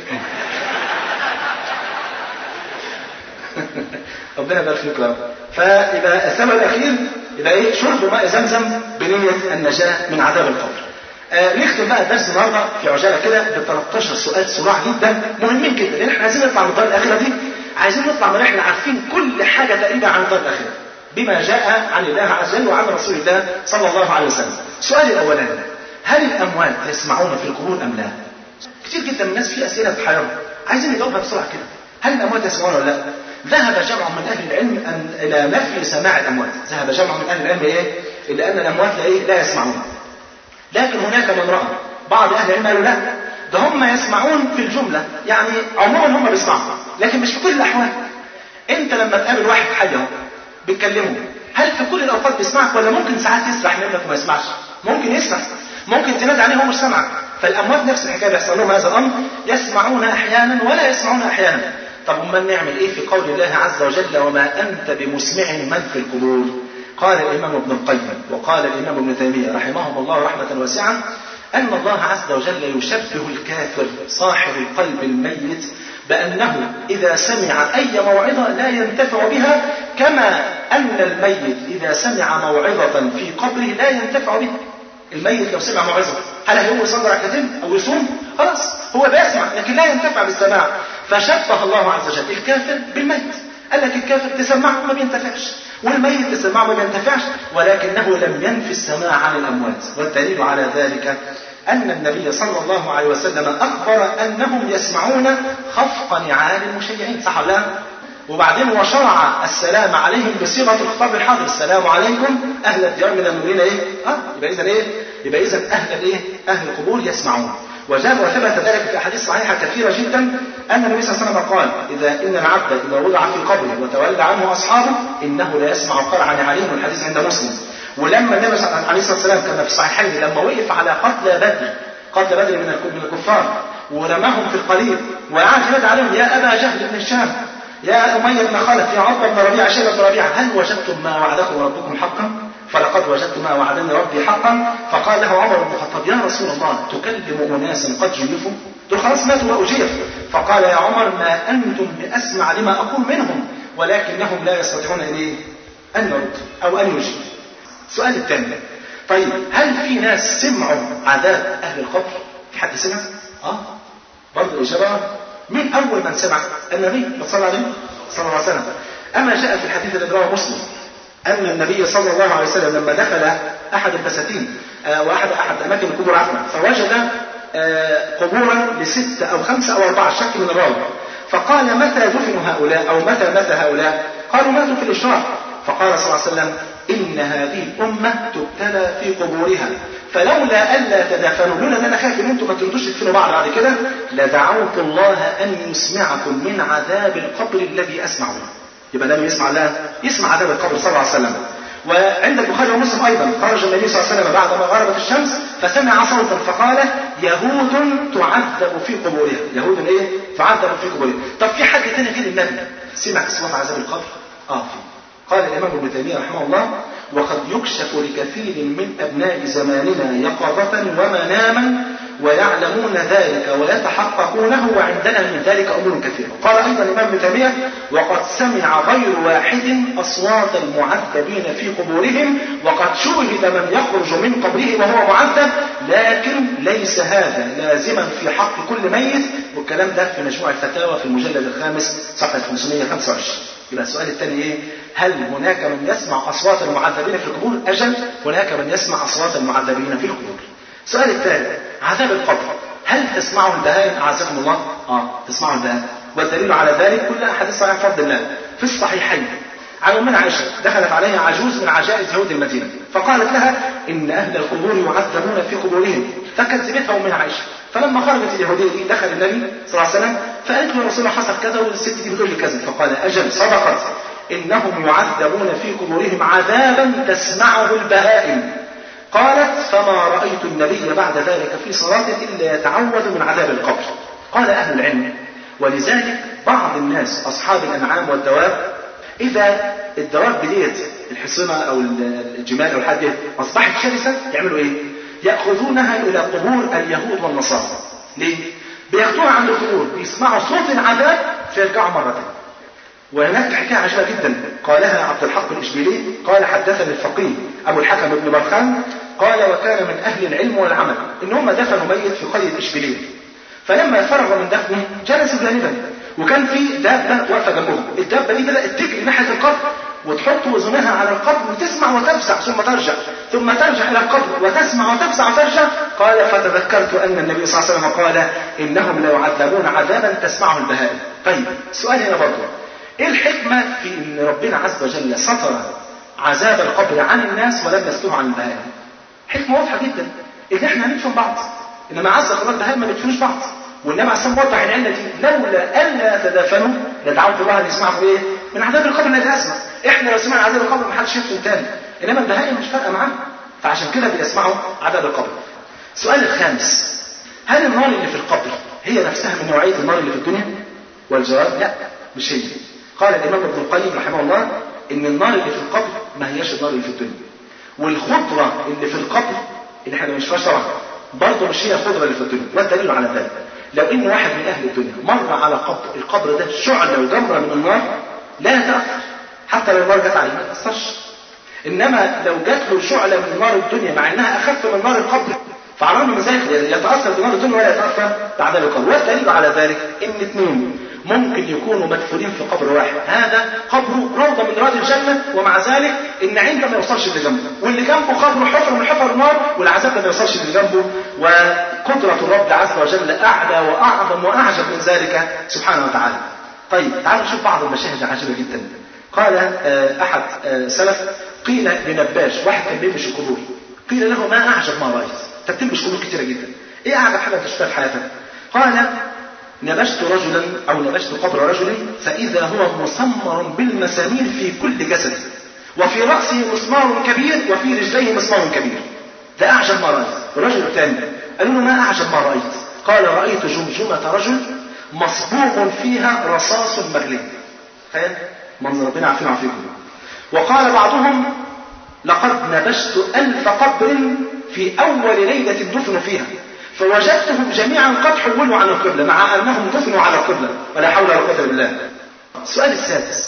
ربنا يبارك فيك يا رب. فيبقى الثمن الاخير يبقى ايه؟ شرب ماء زمزم بنيه النجاه من عذاب القبر. آه نختم بقى الدرس النهارده في عجاله كده ب 13 سؤال سرعه جدا مهمين جدا لان احنا عايزين نطلع من الدار الاخره دي عايزين نطلع من احنا عارفين كل حاجه تقريبا عن الدار الاخره بما جاء عن الله عز وجل وعن رسول الله صلى الله عليه وسلم. السؤال الاولاني هل الاموات يسمعون في القبور ام لا؟ كتير جدا من الناس في اسئله بتحيرهم عايزين نجاوبها بسرعه كده. هل الاموات يسمعون ولا لا؟ ذهب جمع من اهل العلم أن الى نفي سماع الاموات، ذهب جمع من اهل العلم ايه؟ الى ان الاموات لا ايه؟ لا يسمعون. لكن هناك من راى بعض اهل العلم قالوا لا ده هم يسمعون في الجمله يعني عموما هم بيسمعوا لكن مش في كل الاحوال انت لما تقابل واحد حي اهو بتكلمه هل في كل الاوقات بيسمعك ولا ممكن ساعات يسرح منك وما يسمعش ممكن يسمع ممكن تنادي عليه وهو مش سامعك فالاموات نفس الحكايه بيحصل لهم هذا الامر يسمعون احيانا ولا يسمعون احيانا طب امال نعمل ايه في قول الله عز وجل وما انت بمسمع من في القبور قال الإمام ابن القيم وقال الإمام ابن تيمية رحمهم الله رحمة واسعة أن الله عز وجل يشبه الكافر صاحب القلب الميت بأنه إذا سمع أي موعظة لا ينتفع بها كما أن الميت إذا سمع موعظة في قبره لا ينتفع بها الميت لو سمع موعظة هل هيقوم يصلي ركعتين أو يصوم؟ خلاص هو بيسمع لكن لا ينتفع بالسماع فشبه الله عز وجل الكافر بالميت قال لك الكافر تسمعه ما بينتفعش والميت تسمعه ما بينتفعش ولكنه لم ينفي السماع عن الأموات والدليل على ذلك أن النبي صلى الله عليه وسلم أخبر أنهم يسمعون خفق نعال المشيعين صح ولا لا؟ وبعدين وشرع السلام عليهم بصيغة الخطاب الحاضر السلام عليكم أهل الديار من المؤمنين إيه؟ آه يبقى إذا إيه؟ يبقى إذا أهل الإيه؟ أهل القبور يسمعون وجاء وثبت ذلك في احاديث صحيحه كثيره جدا ان النبي صلى الله عليه وسلم قال اذا ان العبد اذا وضع في قبره وتولى عنه اصحابه انه لا يسمع قرع نعالهم والحديث عند مسلم ولما النبي عليه الصلاه والسلام كما في الصحيحين لما وقف على قتلى بدر قتل بدر من من الكفار ورماهم في القليب وقعد ينادي عليهم يا ابا جهل بن الشام يا اميه بن خلف يا عقبه بن ربيعه شيبه بن ربيعه هل وجدتم ما وعدكم ربكم حقا؟ فلقد وجدت ما وعدني ربي حقا فقال له عمر بن الخطاب يا رسول الله تكلم اناسا قد جيفوا دول خلاص ماتوا واجير فقال يا عمر ما انتم باسمع لما اقول منهم ولكنهم لا يستطيعون ان ايه؟ ان يردوا او ان يجيبوا. السؤال الثاني طيب هل في ناس سمعوا عذاب اهل القبر؟ في حد سمع؟ اه برضه الاجابه مين اول من سمع؟ النبي صلى الله عليه صلى الله عليه وسلم. اما جاء في الحديث الذي رواه مسلم ان النبي صلى الله عليه وسلم لما دخل احد البساتين آه واحد احد اماكن القبور عفوا فوجد آه قبورا لست او خمسه او اربعه شك من الراوي فقال متى دفنوا هؤلاء او متى مات هؤلاء؟ قالوا ماتوا في الاشراق فقال صلى الله عليه وسلم إن هذه الأمة تبتلى في قبورها فلولا ألا تدافنوا لولا أن أنا خايف إن أنتم ما تردوش تدفنوا بعض بعد كده لدعوت الله أن يسمعكم من عذاب القبر الذي أسمعه يبقى لم يسمع لا يسمع عذاب القبر صلى الله عليه وسلم وعند البخاري ومسلم ايضا خرج النبي صلى الله عليه وسلم بعد ما غربت الشمس فسمع صوتا فقال يهود تعذب في قبورها يهود ايه تعذب في قبورها طب في حد تاني غير النبي سمع اصوات عذاب القبر اه في قال الامام ابن تيميه رحمه الله وقد يكشف لكثير من ابناء زماننا يقظه ومناما ويعلمون ذلك ويتحققونه وعندنا من ذلك امور كثيره. قال ايضا الامام ابن تيميه وقد سمع غير واحد اصوات المعذبين في قبورهم وقد شوهد من يخرج من قبره وهو معذب لكن ليس هذا لازما في حق كل ميت والكلام ده في مجموع الفتاوى في المجلد الخامس صفحه 525. يبقى السؤال الثاني ايه؟ هل هناك من يسمع اصوات المعذبين في القبور؟ اجل هناك من يسمع اصوات المعذبين في القبور. السؤال الثالث عذاب القبر هل تسمعه البهائم اعزكم الله؟ اه تسمعه البهائم والدليل على ذلك كل احاديث صحيح فضل الله في الصحيحين عن امنا عائشه دخلت عليها عجوز من عجائز يهود المدينه فقالت لها ان اهل القبور يعذبون في قبورهم فكذبتها امنا عائشه فلما خرجت اليهوديه دي دخل النبي صلى الله عليه وسلم فقالت له يا رسول الله حصل كذا والست دي بتقول لي كذا فقال اجل صدقت انهم يعذبون في قبورهم عذابا تسمعه البهائم قالت فما رأيت النبي بعد ذلك في صلاة إلا يتعوذ من عذاب القبر قال أهل العلم ولذلك بعض الناس أصحاب الأنعام والدواب إذا الدواب ديت الحصنة أو الجمال أو الحاجة أصبحت شرسة يعملوا إيه؟ يأخذونها إلى قبور اليهود والنصارى ليه؟ بياخدوها عند القبور بيسمعوا صوت العذاب فيرجعوا مرة ثانية وهناك حكاية عجيبة جدا قالها عبد الحق الإشبيلي قال حدثني الفقيه أبو الحكم بن برخان قال وكان من أهل العلم والعمل إن هم دفنوا ميت في قرية إشبيلية فلما فرغ من دفنه جلسوا جانبا وكان في دابة واقفة جنبهم الدابة دي بدأت تجري ناحية القبر وتحط وزنها على القبر وتسمع وتفزع ثم ترجع ثم ترجع إلى القبر وتسمع وتفزع وترجع قال فتذكرت أن النبي صلى الله عليه وسلم قال إنهم ليعذبون عذابا تسمعه البهائم طيب سؤال هنا برضه ايه الحكمة في ان ربنا عز وجل ستر عذاب القبر عن الناس ولم يستره عن البهائم حكمة واضحة جدا ان احنا هندفن بعض انما عز وجل البهائم ما بيدفنوش بعض والنبي عليه الصلاه وضح العله دي لولا الا تدافنوا لدعوت الله ان يسمعكم ايه؟ من عذاب القبر الذي اسمع احنا لو سمعنا عذاب القبر ما حدش يفتن تاني انما البهائم مش فارقه معاهم فعشان كده بيسمعوا عذاب القبر السؤال الخامس هل النار اللي في القبر هي نفسها من نوعيه النار اللي في الدنيا؟ والجواب لا مش هي قال الإمام ابن القيم رحمه الله إن النار اللي في القبر ما هياش النار اللي في الدنيا والخضرة اللي في القبر اللي احنا مش طبعا برضه مش هي الخضرة اللي في الدنيا والدليل على ذلك لو إن واحد من أهل الدنيا مر على قبر القبر ده شعلة وجمرة من النار لا يتأثر حتى لو النار جت عليه ما تأثرش إنما لو جات له شعلة من نار الدنيا مع إنها أخف من نار القبر فعلى من ذلك يتأثر بنار الدنيا ولا يتأثر بعذاب القبر والدليل على ذلك إن اثنين ممكن يكونوا مدفونين في قبر واحد هذا قبره روضة من رياض الجنة ومع ذلك إن عنده ما يوصلش اللي جنبه واللي جنبه قبره حفر من حفر النار والعذاب ما يوصلش اللي جنبه وقدرة الرب عز وجل أعلى وأعظم وأعجب من ذلك سبحانه وتعالى طيب تعالوا نشوف بعض المشاهد العجيبة جدا قال أحد سلف قيل لنباش واحد كان بيمشي القبور قيل له ما أعجب ما رأيت أنت بتمشي قبور كتيرة جدا إيه أعجب حاجة تشوفها في حياتك قال نبشت رجلا أو نبشت قبر رجل فإذا هو مسمر بالمسامير في كل جسده وفي رأسه مسمار كبير وفي رجليه مسمار كبير ده أعجب ما رأيت الرجل الثاني قالوا له ما أعجب ما رأيت قال رأيت جمجمة رجل مصبوغ فيها رصاص مغلي تخيل منظر ربنا عارفين عافيكم وقال بعضهم لقد نبشت ألف قبر في أول ليلة دفنوا فيها فوجدتهم جميعا قد حولوا عن القبلة مع أنهم دفنوا على القبلة ولا حول ولا قوة إلا بالله السؤال السادس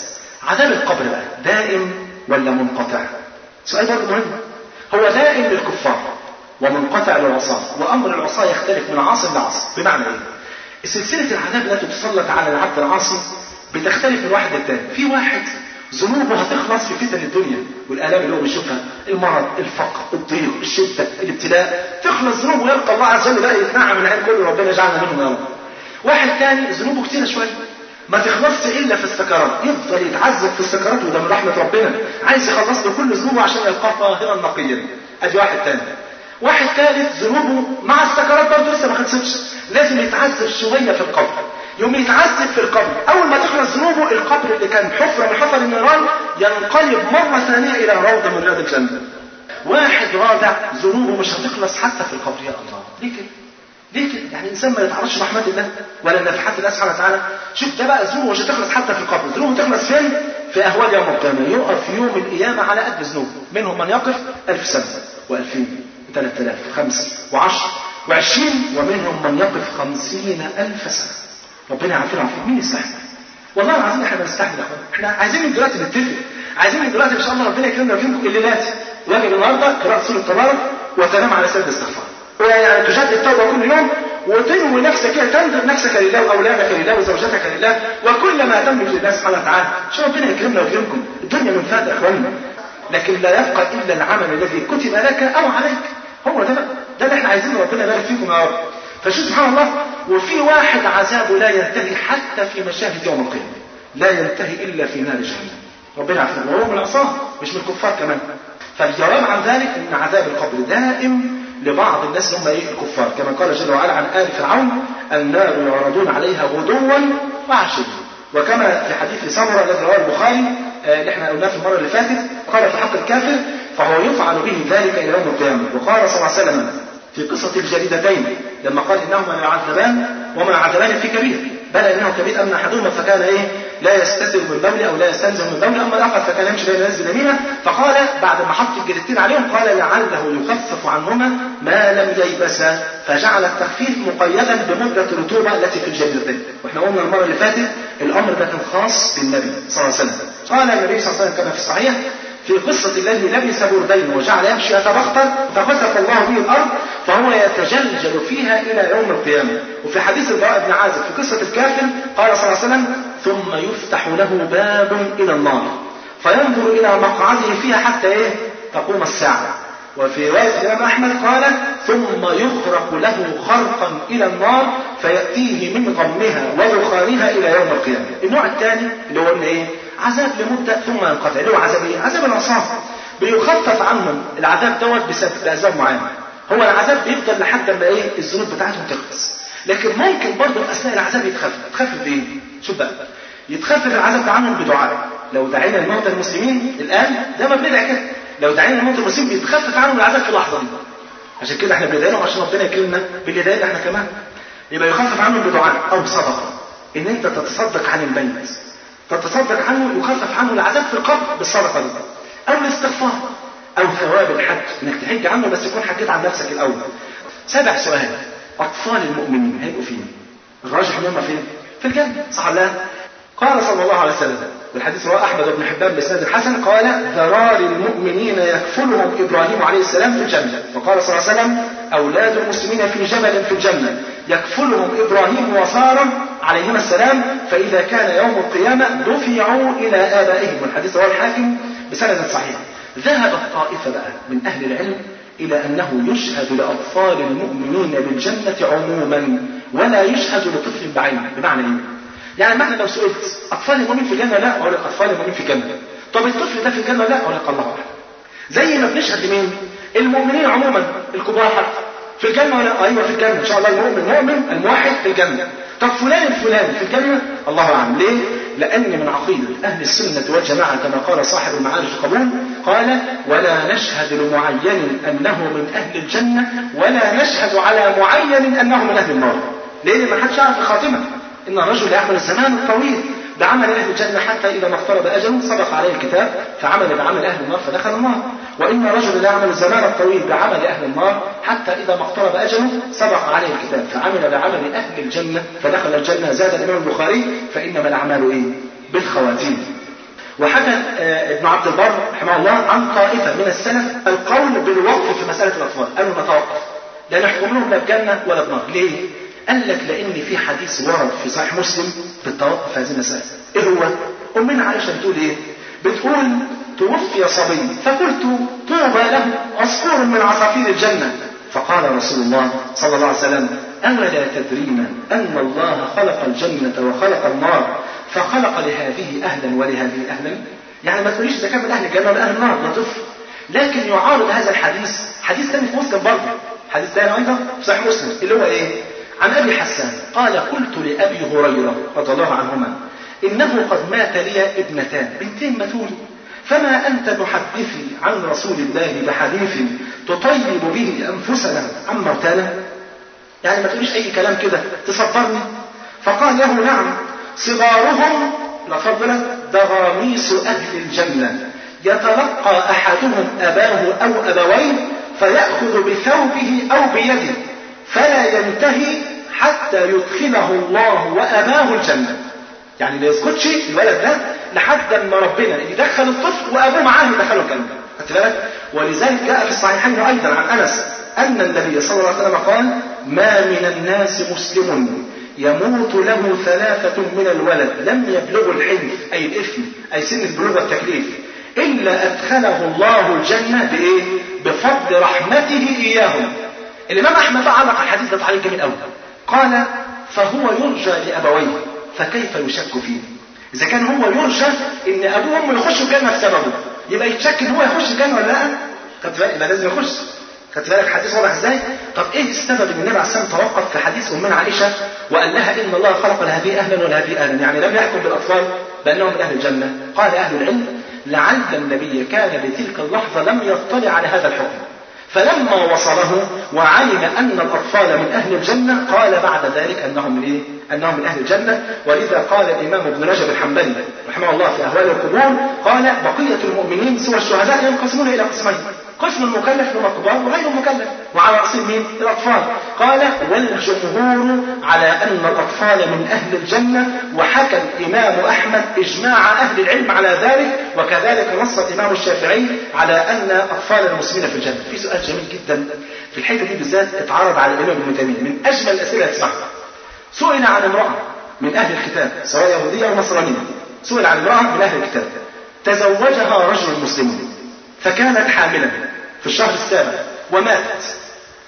عذاب القبر بقى دائم ولا منقطع سؤال برضه مهم هو دائم للكفار ومنقطع للعصاة وأمر العصاة يختلف من عاص لعاص بمعنى إيه؟ سلسلة العذاب التي تسلط على العبد العاصي بتختلف من واحد للتاني في واحد ذنوبه هتخلص في فتن الدنيا والآلام اللي هو بيشوفها المرض الفقر الضيق الشدة الابتلاء تخلص ذنوبه ويلقى الله عز وجل بقى يتنعم من عين كله ربنا يجعلنا منهم يا رب واحد تاني ذنوبه كتيرة شوية ما تخلصش الا في السكرات يفضل يتعذب في السكرات وده من رحمه ربنا عايز يخلص له كل ذنوبه عشان يلقاه طاهرا نقيا ادي واحد تاني واحد ثالث ذنوبه مع السكرات برضه لسه ما خلصتش لازم يتعذب شويه في القبر يوم يتعذب في القبر اول ما تخلص ذنوبه القبر اللي كان حفره من حفر النيران ينقلب مره ثانيه الى روضه من رياض الجنه واحد رابع ذنوبه مش هتخلص حتى في القبر يا الله ليه كده ليه كده؟ يعني الانسان ما يتعرضش رحمه الله ولا نفحات الله سبحانه وتعالى شوف ده بقى ذنوبه مش هتخلص حتى في القبر ذنوبه تخلص فين؟ في اهوال يوم القيامه يقف يوم القيامه على قد ذنوبه منهم من يقف ألف سنه وألفين وثلاثة آلاف وخمسة وعشر وعشرين ومنهم من يقف خمسين ألف سنة ربنا يعافينا ويعافيك مين يستحمل والله العظيم احنا بنستحمل يا اخوان احنا عايزين من دلوقتي نتفق عايزين من دلوقتي ان شاء الله ربنا يكرمنا ويكرمكم الليلات واجب النهارده قراءه سوره تبارك وتنام على سد الاستغفار ويعني تجدد التوبه كل يوم وتنوي نفسك كده تنذر نفسك لله واولادك لله وزوجتك لله وكل ما تملك لله سبحانه وتعالى عشان ربنا يكرمنا ويكرمكم الدنيا من فات يا اخواننا لكن لا يبقى الا العمل الذي كتب لك او عليك هو ده بقى ده اللي احنا عايزينه ربنا يبارك فيكم يا رب فشوف سبحان الله وفي واحد عذابه لا ينتهي حتى في مشاهد يوم القيامه لا ينتهي الا في نار جهنم ربنا يعافينا وهو من العصاه مش من الكفار كمان فالجواب عن ذلك ان عذاب القبر دائم لبعض الناس اللي هم ايه الكفار كما قال جل وعلا عن ال فرعون النار يعرضون عليها غدوا وعشيا وكما في حديث سمره الذي رواه البخاري آه، اللي احنا قلناه في المره اللي فاتت قال في حق الكافر فهو يفعل به ذلك الى يوم القيامه وقال صلى الله عليه وسلم في قصة الجريدتين لما قال إنهما يعذبان وما يعذبان في كبير بل إنه كبير أما أحدهما فكان إيه لا يستتر من بول أو لا يستنزه من بول أما الآخر فكان يمشي بين ينزل يمينه فقال بعد ما حط الجريدتين عليهم قال لعله يخفف عنهما ما لم ييبسا فجعل التخفيف مقيدا بمدة الرطوبة التي في الجريدتين واحنا قلنا المرة اللي فاتت الأمر ده كان خاص بالنبي صلى الله عليه وسلم قال النبي صلى الله عليه وسلم كما في الصحيح في قصة الذي لبس بردين وجعل يمشي يتبختر فخسف الله به الأرض فهو يتجلجل فيها إلى يوم القيامة وفي حديث البراء بن عازب في قصة الكافر قال صلى الله عليه وسلم ثم يفتح له باب إلى النار فينظر إلى مقعده فيها حتى إيه تقوم الساعة وفي رواية الإمام أحمد قال ثم يخرق له خرقا إلى النار فيأتيه من غمها ودخانها إلى يوم القيامة النوع الثاني اللي هو قلنا إيه عذاب لمدة ثم ينقطع اللي هو عذاب إيه عذاب العصاة بيخفف عنهم العذاب دوت بسبب بأسباب معينة هو العذاب بيفضل لحد ما إيه الذنوب بتاعتهم تخلص لكن ممكن برضه في أثناء العذاب يتخفف يتخفف بإيه شوف بقى يتخفف العذاب ده عنهم بدعاء لو دعينا الموتى المسلمين الآن ده ما بندعي كده لو دعينا الموتى المسلمين بيتخفف عنهم العذاب في اللحظة دي عشان كده احنا بندعي لهم عشان ربنا يكرمنا بالهداية احنا كمان يبقى يخفف عنهم بدعاء أو بصدقة إن أنت تتصدق عن الميت تتصدق عنه يخفف عنه العذاب في القبر بالصدقة دي أو الاستغفار أو ثواب الحج إنك تحج عنه بس يكون حكيت عن نفسك الأول سبع سؤال أطفال المؤمنين هيبقوا فين؟ الراجح إن هم فين؟ في الجنة صح ولا لا؟ قال صلى الله عليه وسلم والحديث رواه أحمد بن حبان بإسناد الحسن قال ذرار المؤمنين يكفلهم إبراهيم عليه السلام في الجنة وقال صلى الله عليه وسلم أولاد المسلمين في جبل في الجنة يكفلهم إبراهيم وسارة عليهما السلام فإذا كان يوم القيامة دفعوا إلى آبائهم والحديث رواه الحاكم بسند صحيح ذهبت طائفة بقى من أهل العلم إلى أنه يشهد لأطفال المؤمنين بالجنة عموما ولا يشهد لطفل بعينه بمعنى إيه؟ يعني معنى لو سئلت أطفال المؤمنين في الجنة لا أقول لك أطفال المؤمنين في الجنة طب الطفل ده في الجنة لا أقول لك الله أعلم زي ما بنشهد لمين؟ المؤمنين عموما الكبار حتى في الجنة ولا أيوة في الجنة إن شاء الله المؤمن المؤمن الموحد في الجنة طب فلان الفلاني في الجنة الله أعلم ليه؟ لأن من عقيدة أهل السنة والجماعة كما قال صاحب المعارج القبول قال ولا نشهد لمعين أنه من أهل الجنة ولا نشهد على معين أنه من أهل النار ليه؟ ما حدش يعرف الخاتمة إن الرجل يعمل الزمان الطويل بعمل أهل الجنة حتى إذا ما اقترب أجله سبق عليه الكتاب فعمل بعمل أهل النار فدخل النار وإن الرجل يعمل الزمان الطويل بعمل أهل النار حتى إذا ما اقترب أجله سبق عليه الكتاب فعمل بعمل أهل الجنة فدخل الجنة زاد الإمام البخاري فإنما الأعمال إيه؟ بالخواتيم وحكى آه، ابن عبد البر رحمه الله عن طائفة من السلف القول بالوقف في مسألة الأطفال قالوا نتوقف لا نحكم لهم لا بجنة ولا بنار ليه؟ قال لك لأن في حديث ورد في صحيح مسلم بالتوقف في هذه المسألة إيه هو؟ أمنا عائشة بتقول إيه؟ بتقول توفي صبي فقلت طوبى له عصفور من عصافير الجنة فقال رسول الله صلى الله عليه وسلم أولا تدرين أن الله خلق الجنة وخلق النار فخلق لهذه أهلا ولهذه أهلا يعني ما تقوليش إذا كان من أهل الجنة ولا أهل النار ده طفل لكن يعارض هذا الحديث حديث ثاني في مسلم برضه حديث ثاني أيضا في صحيح مسلم اللي هو إيه؟ عن أبي حسان قال قلت لأبي هريرة رضي الله عنهما إنه قد مات لي ابنتان بنتين ماتوا فما أنت محدثي عن رسول الله بحديث تطيب به أنفسنا عن موتانا يعني ما تقوليش أي كلام كده تصبرني فقال له نعم صغارهم لفضلت دغاميس أهل الجنة يتلقى أحدهم أباه أو أبويه فيأخذ بثوبه أو بيده فلا ينتهي حتى يدخله الله وأباه الجنة يعني ما يسكتش الولد ده لحد ما ربنا يدخل الطفل وابوه معاه يدخله الجنه خدت بالك ولذلك جاء في الصحيحين ايضا عن انس ان النبي صلى الله عليه وسلم قال ما من الناس مسلم يموت له ثلاثة من الولد لم يبلغوا الحلم أي الإثم أي سن البلوغ والتكليف إلا أدخله الله الجنة بإيه؟ بفضل رحمته إياهم. الإمام أحمد بقى علق على الحديث ده تعليق جميل قوي. قال فهو يرجى لأبويه فكيف يشك فيه اذا كان هو يرجى ان ابوه وامه يخشوا الجنه بسببه يبقى يتشك ان هو يخش الجنه ولا لا خدت بالك يبقى لازم يخش خدت بالك الحديث واضح ازاي طب ايه السبب ان النبي عليه الصلاه والسلام توقف في حديث امنا عائشه وقال لها ان الله خلق لهذه اهلا ولهذه اهلا يعني لم يحكم بالاطفال بانهم من اهل الجنه قال اهل العلم لعل النبي كان بتلك اللحظه لم يطلع على هذا الحكم فلما وصله وعلم أن الأطفال من أهل الجنة قال بعد ذلك أنهم من إيه؟ أنهم من أهل الجنة ولذا قال الإمام ابن رجب الحنبلي رحمه الله في أهوال القبور قال بقية المؤمنين سوى الشهداء ينقسمون إلى قسمين قسم المكلف لمقبار وغير المكلف وعلى رأسهم مين؟ الأطفال قال والجمهور على أن الأطفال من أهل الجنة وحكى الإمام أحمد إجماع أهل العلم على ذلك وكذلك نص الإمام الشافعي على أن أطفال المسلمين في الجنة في سؤال جميل جدا في الحتة دي بالذات اتعرض على الإمام ابن تيمية من أجمل الأسئلة تسمعها سئل عن امرأة من أهل الكتاب سواء يهودية أو نصرانية سئل عن امرأة من أهل الكتاب تزوجها رجل مسلم فكانت حاملا في الشهر السابع وماتت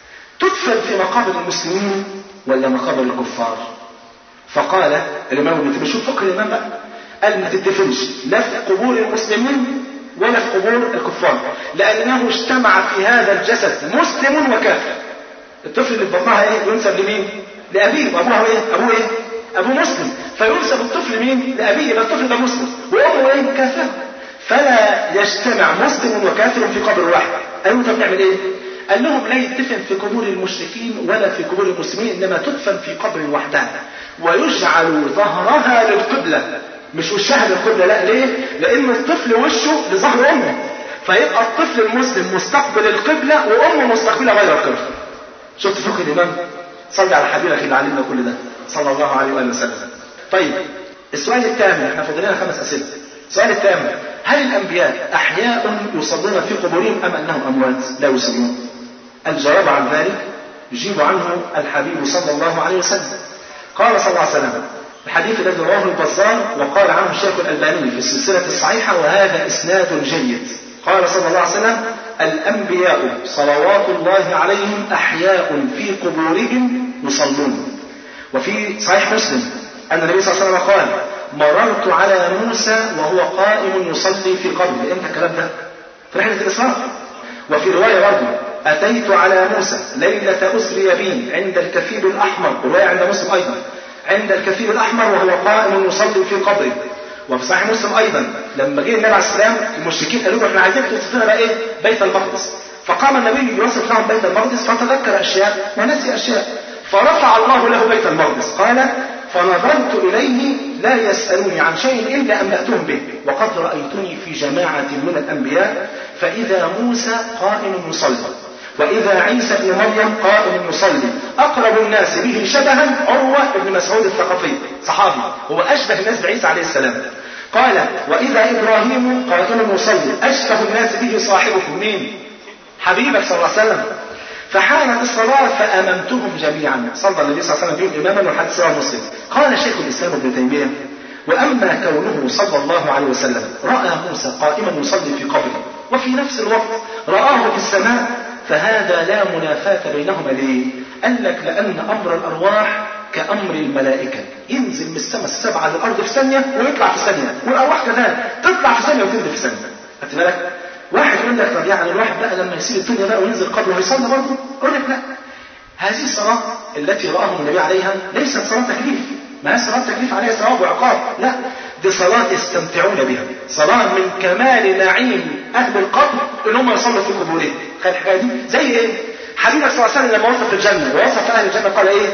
تدفن في مقابر المسلمين ولا مقابر الكفار فقال الامام ابن تيميه شوف فقه الامام بقى قال ما تدفنش لا في قبور المسلمين ولا في قبور الكفار لانه اجتمع في هذا الجسد مسلم وكافر الطفل اللي في بطنها ايه ينسب لمين لابيه وابوها ايه ابوه ايه ابوه مسلم فينسب الطفل مين لابيه يبقى الطفل ده مسلم وامه ايه كافر فلا يجتمع مسلم وكافر في قبر واحد قالوا طب نعمل ايه قال لهم لا يدفن في قبور المشركين ولا في قبور المسلمين انما تدفن في قبر وحدها ويجعل ظهرها للقبلة مش وشها للقبلة لا ليه لان الطفل وشه لظهر امه فيبقى الطفل المسلم مستقبل القبلة وامه مستقبلة غير القبلة شفت فقه الامام صلي على حبيبك اللي علمنا كل ده صلى الله عليه واله وسلم طيب السؤال الثامن احنا فاضل لنا خمس اسئله السؤال الثامن هل الانبياء احياء يصلون في قبورهم ام انهم اموات لا يصلون الجواب عن ذلك يجيب عنه الحبيب صلى الله عليه وسلم قال صلى الله عليه وسلم الحديث الذي رواه البزار وقال عنه الشيخ الألباني في السلسلة الصحيحة وهذا إسناد جيد قال صلى الله عليه وسلم الأنبياء صلوات الله عليهم أحياء في قبورهم يصلون وفي صحيح مسلم أن النبي صلى الله عليه وسلم قال مررت على موسى وهو قائم يصلي في قبره امتى الكلام ده؟ في رحلة الإسراء وفي رواية برضه أتيت على موسى ليلة أسري بي عند الكثيب الأحمر رواية عند مسلم أيضا عند الكثيب الأحمر وهو قائم يصلي في قبره وفي صحيح مسلم أيضا لما جه النبي عليه السلام المشركين قالوا له احنا عايزينك توصف لنا بقى إيه بيت المقدس فقام النبي يوصف لهم بيت المقدس فتذكر أشياء ونسي أشياء فرفع الله له بيت المقدس قال فنظرت إليه لا يسألوني عن شيء إلا أملأتهم به وقد رأيتني في جماعة من الأنبياء فإذا موسى قائم يصلي وإذا عيسى بن مريم قائم يصلي أقرب الناس به شبها عروة بن مسعود الثقفي صحابي هو أشبه الناس بعيسى عليه السلام قال وإذا إبراهيم قائم يصلي أشبه الناس به صاحبكم مين؟ حبيبك صلى الله عليه وسلم فحانت الصلاة فأممتهم جميعا صلى النبي صلى الله عليه وسلم بهم إماما والحديث رواه مسلم قال شيخ الإسلام ابن تيمية وأما كونه صلى الله عليه وسلم رأى موسى قائما يصلي في قبره وفي نفس الوقت رآه في السماء فهذا لا منافاة بينهما ليه؟ قال لك لأن أمر الأرواح كأمر الملائكة ينزل من السماء السبعة للأرض في ثانية ويطلع في ثانية والأرواح كذلك تطلع في ثانية وتنزل في ثانية خدت بالك؟ واحد يقول لك طب يعني الواحد بقى لما يسيب الدنيا بقى وينزل قبره هيصلي برضه؟ يقول لك لا هذه الصلاة التي رآهم النبي عليها ليست صلاة تكليف ما هي صلاة تكليف عليها ثواب وعقاب لا دي صلاة يستمتعون بها صلاة من كمال نعيم أهل القبر إن هم يصلوا في قبورهم خلي الحكاية دي زي إيه؟ حبيبك صلى الله عليه وسلم لما وصف الجنة ووصف أهل الجنة قال إيه؟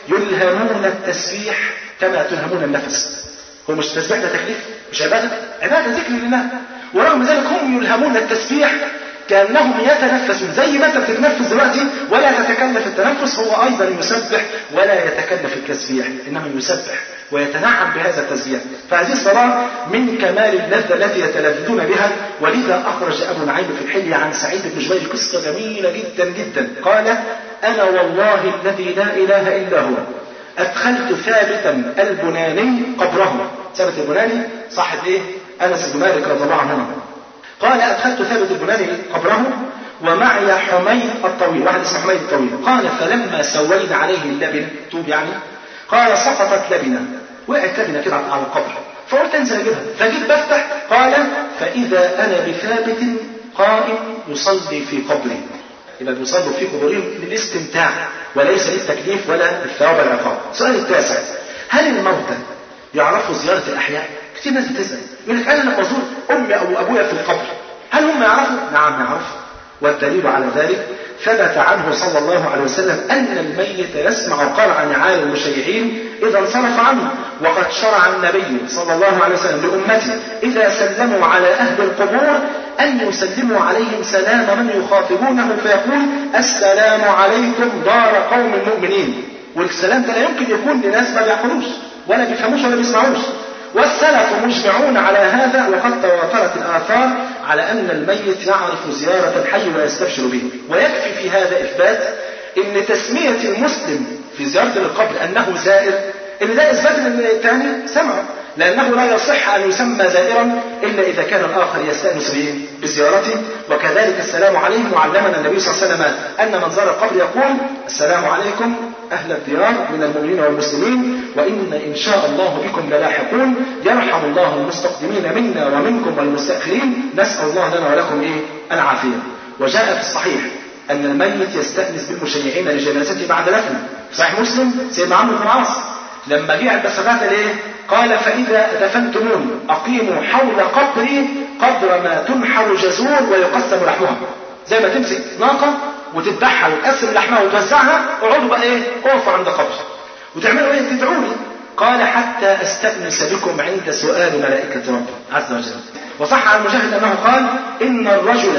يلهمون التسبيح كما تلهمون النفس هو مش التسبيح ده تكليف مش عبادة عبادة ذكر لله ورغم ذلك هم يلهمون التسبيح كأنهم يتنفسون زي ما انت بتتنفس دلوقتي ولا تتكلف التنفس هو أيضا يسبح ولا يتكلف التسبيح إنما يسبح ويتنعم بهذا التسبيح فهذه الصلاة من كمال اللذة التي يتلذذون بها ولذا أخرج أبو نعيم في الحلية عن سعيد بن جبير قصة جميلة جدا جدا قال أنا والله الذي لا إله إلا هو أدخلت ثابتا البناني قبره ثابت البناني صاحب إيه؟ أنس بن مالك رضي الله عنه قال أدخلت ثابت البناني قبره ومعي حميد الطويل واحد اسمه حميد الطويل قال فلما سوينا عليه اللبن طوب يعني قال سقطت لبنة وقعت لبنة كده على القبر فقلت انزل اجيبها فجيت بفتح قال فإذا أنا بثابت قائم يصلي في قبري يبقى بيصلوا في قبورهم للاستمتاع وليس للتكليف ولا للثواب والعقاب. السؤال التاسع هل الموتى يعرفوا زيارة الأحياء؟ كتير ناس بتسأل يقول لك أنا لما أزور أمي أو أبويا في القبر هل هم يعرفوا؟ نعم يعرفوا والدليل على ذلك ثبت عنه صلى الله عليه وسلم أن الميت يسمع قرع نعال المشيعين إذا انصرف عنه وقد شرع النبي صلى الله عليه وسلم لأمته إذا سلموا على أهل القبور أن يسلموا عليهم سلام من يخاطبونه فيقول السلام عليكم دار قوم مؤمنين والسلام ده لا يمكن يكون لناس ما بيعقلوش ولا بيفهموش ولا بيسمعوش والسلف مجمعون على هذا وقد تواترت الآثار على أن الميت يعرف زيارة الحي ويستبشر به ويكفي في هذا إثبات أن تسمية المسلم في زيارة القبر أنه زائر إن ده إثبات أن الثاني سمع لأنه لا يصح أن يسمى زائرا إلا إذا كان الآخر يستأنس بزيارته وكذلك السلام عليهم وعلمنا النبي صلى الله عليه وسلم أن من زار القبر يقول السلام عليكم أهل الديار من المؤمنين والمسلمين وإن إن شاء الله بكم للاحقون يرحم الله المستقدمين منا ومنكم والمستأخرين نسأل الله لنا ولكم إيه العافية وجاء في الصحيح أن الميت يستأنس بالمشيعين لجنازته بعد دفنه صحيح مسلم سيدنا عمرو بن العاص لما جه عند الصلاة ليه؟ قال فإذا دفنتموني أقيموا حول قبري قدر ما تنحر جزور ويقسم لحمها زي ما تمسك ناقة وتذبحها وتقسم لحمها وتوزعها اقعدوا بقى ايه؟ اقفوا عند قبر وتعملوا ايه؟ تدعوني قال حتى استأنس بكم عند سؤال ملائكة ربي عز وجل وصح عن مجاهد أنه قال إن الرجل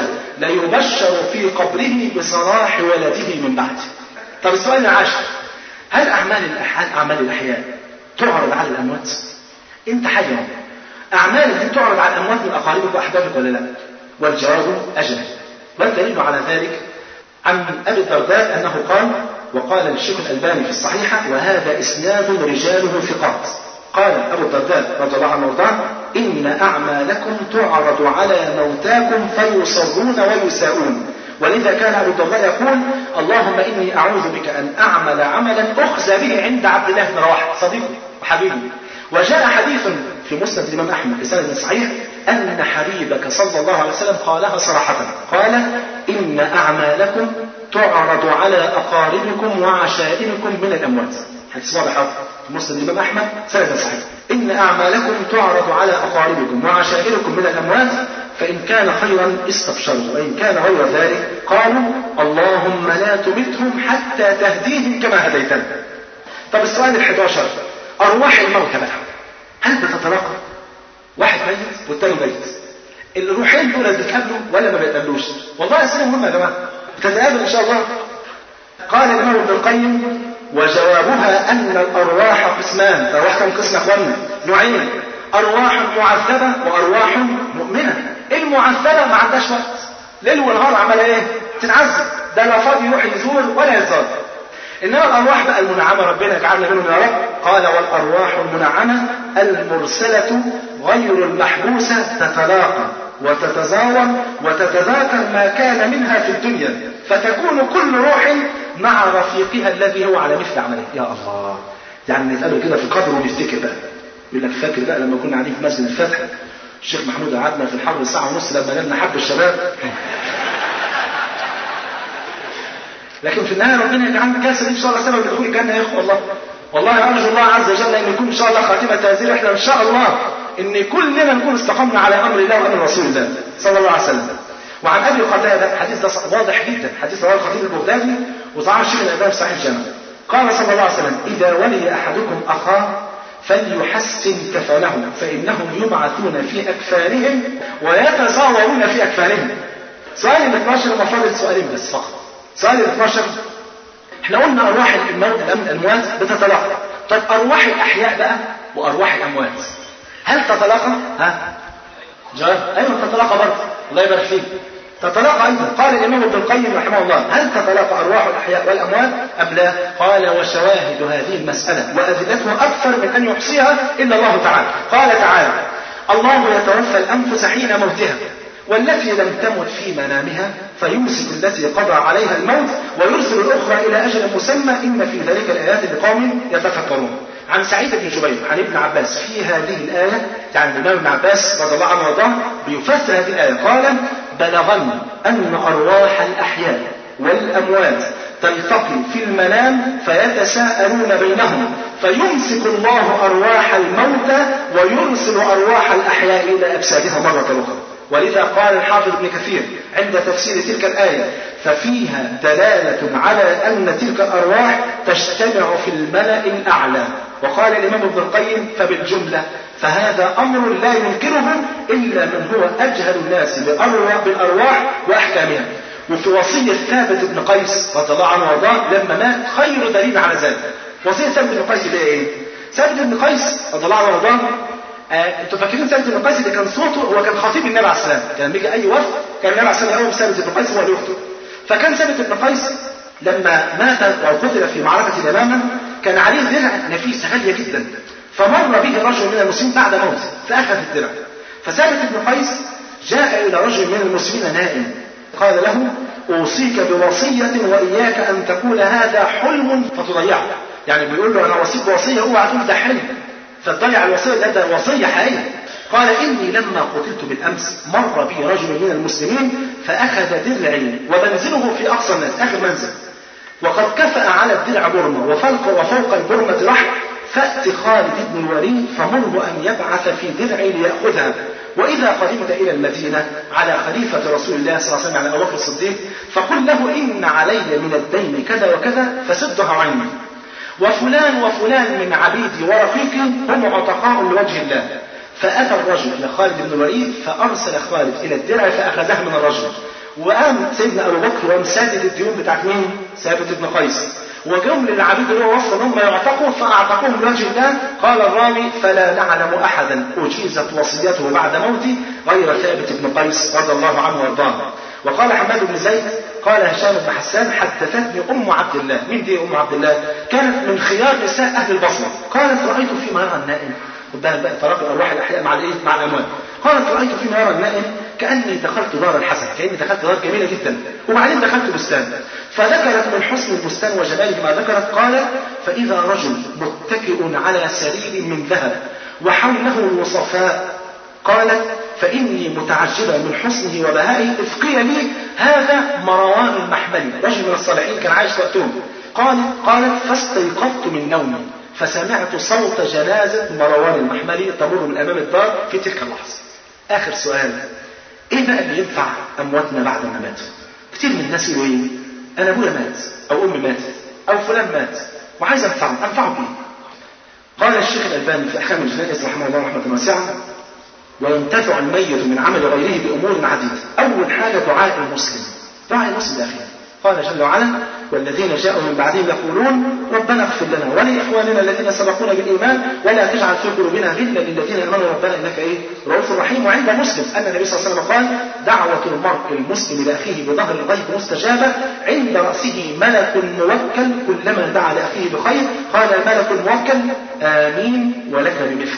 ليبشر في قبره بصلاح ولده من بعده طب السؤال العاشر هل أعمال الأحياء أعمال الأحياء تعرض على الأموات؟ أنت حي أعمالك دي تعرض على الأموات من أقاربك وأحبابك ولا لا؟ والجواب أجل والدليل على ذلك عن أبي الدرداء أنه قال وقال الشيخ الألباني في الصحيحة وهذا إسناد رجاله ثقات قال أبو الدرداء رضي الله عنه وارضاه إن أعمالكم تعرض على موتاكم فيصرون ويساءون ولذا كان أبو الدرداء يقول اللهم إني أعوذ بك أن أعمل عملا أخزى به عند عبد الله بن رواحة صديقي وحبيبي وجاء حديث في مسند الإمام أحمد بسند صحيح أن حبيبك صلى الله عليه وسلم قالها صراحة قال إن أعمالكم تعرض على أقاربكم وعشائركم من الأموات حديث واضح في مسند الإمام أحمد سند صحيح إن أعمالكم تعرض على أقاربكم وعشائركم من الأموات فإن كان خيرا استبشروا وإن كان غير ذلك قالوا اللهم لا تمتهم حتى تهديهم كما هديتنا طب السؤال الحداشر أرواح الموتى بقى هل بتتلاقى؟ واحد ميت والتاني ميت الروحين دول بيتقابلوا ولا ما بيتقابلوش؟ والله أسئلة مهمة يا جماعة بتتقابل إن شاء الله قال الإمام ابن القيم وجوابها أن الأرواح قسمان الأرواح كم قسم يا إخواننا؟ نوعين أرواح معذبة وأرواح مؤمنة المعذبة ما عندهاش وقت ليل ونهار عمالة إيه؟ تتعذب ده لا فاضي يروح يزور ولا يزار إنما الأرواح بقى المنعمة ربنا يجعلنا منهم يا رب قال والأرواح المنعمة المرسلة غير المحبوسة تتلاقى وتتزاور وتتذاكر ما كان منها في الدنيا فتكون كل روح مع رفيقها الذي هو على مثل عمله يا الله يعني نتقابل كده في القبر ونفتكر بقى يقول لك فاكر بقى لما كنا قاعدين في مسجد الفتح الشيخ محمود قعدنا في الحر ساعة ونص لما جالنا حب الشباب لكن في النهايه ربنا يجعلنا كاسر ان شاء الله سبب دخول الجنه يا اخوه والله والله ارجو الله عز وجل ان يكون ان شاء الله خاتمه هذه الرحله ان شاء الله ان كلنا نكون استقمنا على امر الله وامر رسول الله صلى الله عليه وسلم وعن ابي قتاده الحديث ده واضح جدا حديث رواه الخطيب البغدادي وصححه الشيخ الالباني في صحيح الجامع قال صلى الله عليه وسلم اذا ولي احدكم اخاه فليحسن كفنه فانهم يبعثون في اكفانهم ويتزاورون في اكفانهم سؤال ال 12 مفاضل سؤالين بس فقط سؤال ال 12 احنا قلنا ارواح الموت الاموات بتتلاقى طب ارواح الاحياء بقى وارواح الاموات هل تتلاقى ها جواب ايوه تتلاقى برضه الله يبارك فيك تتلاقى ايضا قال الامام ابن القيم رحمه الله هل تتلاقى ارواح الاحياء والاموات ام لا قال وشواهد هذه المساله وادلتها اكثر من ان يحصيها الا الله تعالى قال تعالى الله يتوفى الانفس حين موتها والتي لم تمت في منامها فيمسك التي قضى عليها الموت ويرسل الأخرى إلى أجل مسمى إن في ذلك الآيات لقوم يتفكرون عن سعيد بن جبير عن ابن عباس في هذه الآية يعني الإمام ابن عباس رضي الله عنه وارضاه بيفسر هذه الآية قال بلغني أن أرواح الأحياء والأموات تلتقي في المنام فيتساءلون بينهم فيمسك الله أرواح الموتى ويرسل أرواح الأحياء إلى أجسادها مرة أخرى ولذا قال الحافظ ابن كثير عند تفسير تلك الآية ففيها دلالة على أن تلك الأرواح تجتمع في الملأ الأعلى وقال الإمام ابن القيم فبالجملة فهذا أمر لا ينكره إلا من هو أجهل الناس بالأرواح وأحكامها وفي وصية ثابت بن قيس رضي الله عنه وارضاه لما مات خير دليل على ذلك وصية ثابت بن قيس اللي ايه؟ ثابت بن قيس رضي الله عنه وارضاه آه، انتوا فاكرين ثابت بن قيس اللي كان صوته هو كان خطيب النبي عليه السلام كان بيجي اي وفد كان النبي عليه السلام يقوم ثابت بن قيس هو اللي يخطب فكان ثابت بن قيس لما مات او قتل في معركه اليمامه كان عليه درع نفيس غاليه جدا فمر به رجل من المسلمين بعد موته فاخذ الدرع فثابت بن قيس جاء الى رجل من المسلمين نائم قال له اوصيك بوصيه واياك ان تقول هذا حلم فتضيعه يعني بيقول له انا اوصيك بوصيه اوعى تقول ده حلم فتضيع الوصيه ده ده وصيه حقيقيه قال اني لما قتلت بالامس مر بي رجل من المسلمين فاخذ درعي ومنزله في اقصى الناس اخر منزل وقد كفأ على الدرع برمة وفوق وفوق البرمة رحل فأت خالد بن الوليد فمره أن يبعث في درعي ليأخذها وإذا قدمت إلى المدينة على خليفة رسول الله صلى الله عليه وسلم على أبو بكر الصديق فقل له إن علي من الدين كذا وكذا فسدها عني وفلان وفلان من عبيدي ورفيقي هم عتقاء لوجه الله فأتى الرجل إلى خالد بن الوليد فأرسل خالد إلى الدرع فأخذها من الرجل وقام سيدنا أبو بكر وقام سادد الديون بتاعت مين؟ ثابت بن قيس وجم للعبيد اللي هو وصل هم يعتقوا فأعتقوهم لوجه الله قال الراوي فلا نعلم أحدا أجيزت وصيته بعد موته غير ثابت بن قيس رضي الله عنه وارضاه وقال حماد بن زيد قال هشام بن حسان حدثتني ام عبد الله مين دي ام عبد الله كانت من خيار نساء اهل البصره قالت رايت فيما يرى النائم خد بالك بقى تراقب ارواح الاحياء مع الايه مع الاموات قالت رايت فيما يرى النائم كاني دخلت دار الحسن كاني دخلت دار جميله جدا وبعدين دخلت بستان فذكرت من حسن البستان وجماله ما ذكرت قال فاذا رجل متكئ على سرير من ذهب وحوله الوصفاء قالت فإني متعجبة من حسنه وبهائه إذ قيل لي هذا مروان المحملي رجل من الصالحين كان عايش وقتهم قالت قالت فاستيقظت من نومي فسمعت صوت جنازة مروان المحملي تمر من أمام الدار في تلك اللحظة آخر سؤال إيه بقى اللي ينفع أمواتنا بعد ما ماتوا كتير من الناس يقولوا إيه أنا أبويا مات أو أمي ماتت أو فلان مات وعايز أنفعه أنفعه بإيه قال الشيخ الألباني في أحكام الجنائز رحمه الله رحمة واسعة وينتفع الميت من عمل غيره بأمور عديدة أول حاجة دعاء المسلم دعاء المسلم ده أخي قال جل وعلا والذين جاءوا من بعدهم يقولون ربنا اغفر لنا ولإخواننا الذين سبقونا بالإيمان ولا تجعل في قلوبنا غلا للذين آمنوا ربنا إنك إيه رؤوف رحيم وعند مسلم أن النبي صلى الله عليه وسلم قال دعوة المرء المسلم لأخيه بظهر الغيب مستجابة عند رأسه ملك موكل كلما دعا لأخيه بخير قال الملك الموكل آمين ولك بمثل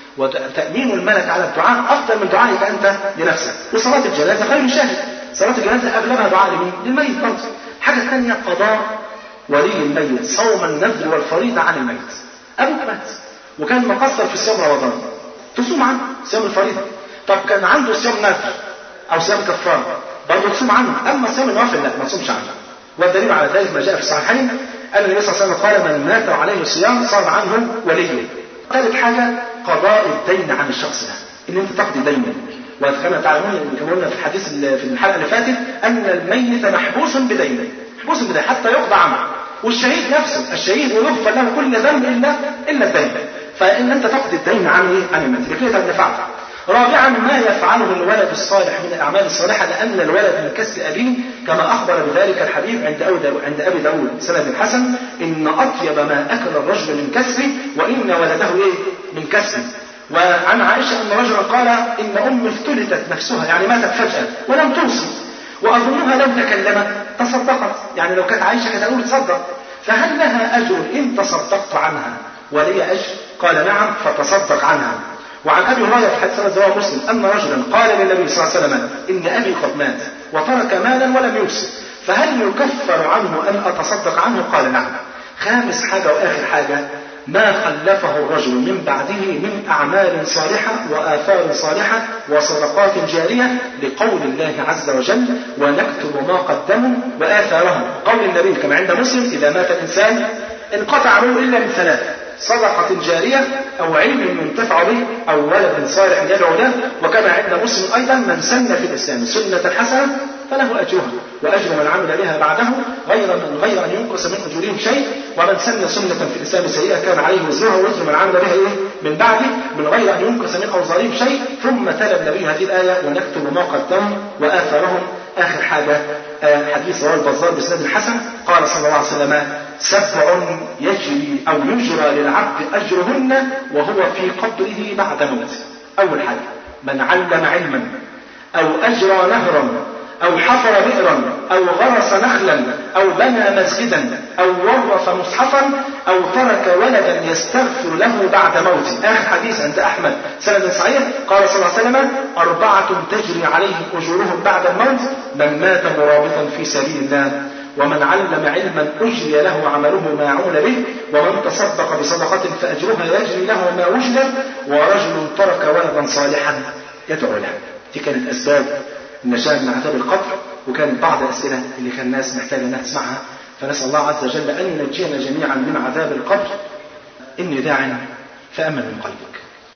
وتأمين الملك على الدعاء أفضل من دعائك أنت لنفسك وصلاة الجنازة خير شاهد صلاة الجنازة أغلبها دعاء لمين؟ للميت برضه حاجة ثانية قضاء ولي الميت صوم النذر والفريضة عن الميت أبوك مات وكان مقصر في صيام رمضان تصوم عنه صيام الفريضة طب كان عنده صيام نذر أو صيام كفارة برضه تصوم عنه أما صيام النوافل لا ما تصومش عنه والدليل على ذلك ما جاء في الصحيحين أن النبي صلى الله عليه وسلم قال من مات عليه صيام صام عنه وليه ثالث حاجة قضاء الدين عن الشخص ده ان انت تقضي دينا وكما تعلمون كما قلنا في الحديث في الحلقه اللي فاتت ان الميت محبوس بدينه محبوس بدينه حتى يقضى عنه والشهيد نفسه الشهيد يغفر له كل ذنب الا الا الدين فان انت تقضي الدين عن ايه؟ عن الميت كده دفعت رابعا ما يفعله الولد الصالح من الاعمال الصالحه لان الولد من كسب ابيه كما اخبر بذلك الحبيب عند أبي داود عند ابي داود سند الحسن ان اطيب ما اكل الرجل من كسبه وان ولده ايه؟ من كسبه وعن عائشة أن رجلا قال إن أمي افتلتت نفسها يعني ماتت فجأة ولم توصي وأظنها لو تكلمت تصدقت يعني لو كانت عائشة كانت تقول تصدق فهل لها أجر إن تصدقت عنها ولي أجر قال نعم فتصدق عنها وعن ابي هريره في حديث رواه مسلم ان رجلا قال للنبي صلى الله عليه وسلم ان ابي قد مات وترك مالا ولم يوصي فهل يكفر عنه ان اتصدق عنه؟ قال نعم. خامس حاجه واخر حاجه ما خلفه الرجل من بعده من أعمال صالحة وآثار صالحة وصدقات جارية لقول الله عز وجل ونكتب ما قدموا وآثارهم قول النبي كما عند مسلم إذا مات الإنسان انقطع عمله إلا من ثلاث صدقة جارية أو علم ينتفع به أو ولد صالح يدعو له وكما عند مسلم أيضا من سن في الإسلام سنة حسنة فله أجرها وأجر من عمل بها بعده غير من غير أن ينقص من أجورهم شيء ومن سن سنة في الإسلام سيئة كان عليه وزرها ووزر من عمل بها إيه من بعده من غير أن ينقص من أوزارهم شيء ثم تلا النبي هذه الآية ونكتب ما قدموا وآثارهم آخر حاجة حديث رواه البزار بسند حسن قال صلى الله عليه وسلم سبع يجري أو يجرى للعبد أجرهن وهو في قبره بعد موته أول حاجة من علم علما أو أجرى نهرا أو حفر بئرا أو غرس نخلا أو بنى مسجدا أو ورث مصحفا أو ترك ولدا يستغفر له بعد موته آخر حديث عند أحمد سند صحيح قال صلى الله عليه وسلم أربعة تجري عليهم أجورهم بعد الموت من مات مرابطا في سبيل الله ومن علم علما أجري له عمله ما عمل به ومن تصدق بصدقة فأجرها يجري له ما وجد ورجل ترك ولدا صالحا يدعو له دي كانت أسباب النجاة من عذاب القبر وكانت بعض الأسئلة اللي كان الناس محتاجة أنها تسمعها فنسأل الله عز وجل أن ينجينا جميعا من عذاب القبر إني داع فأمن من قلبك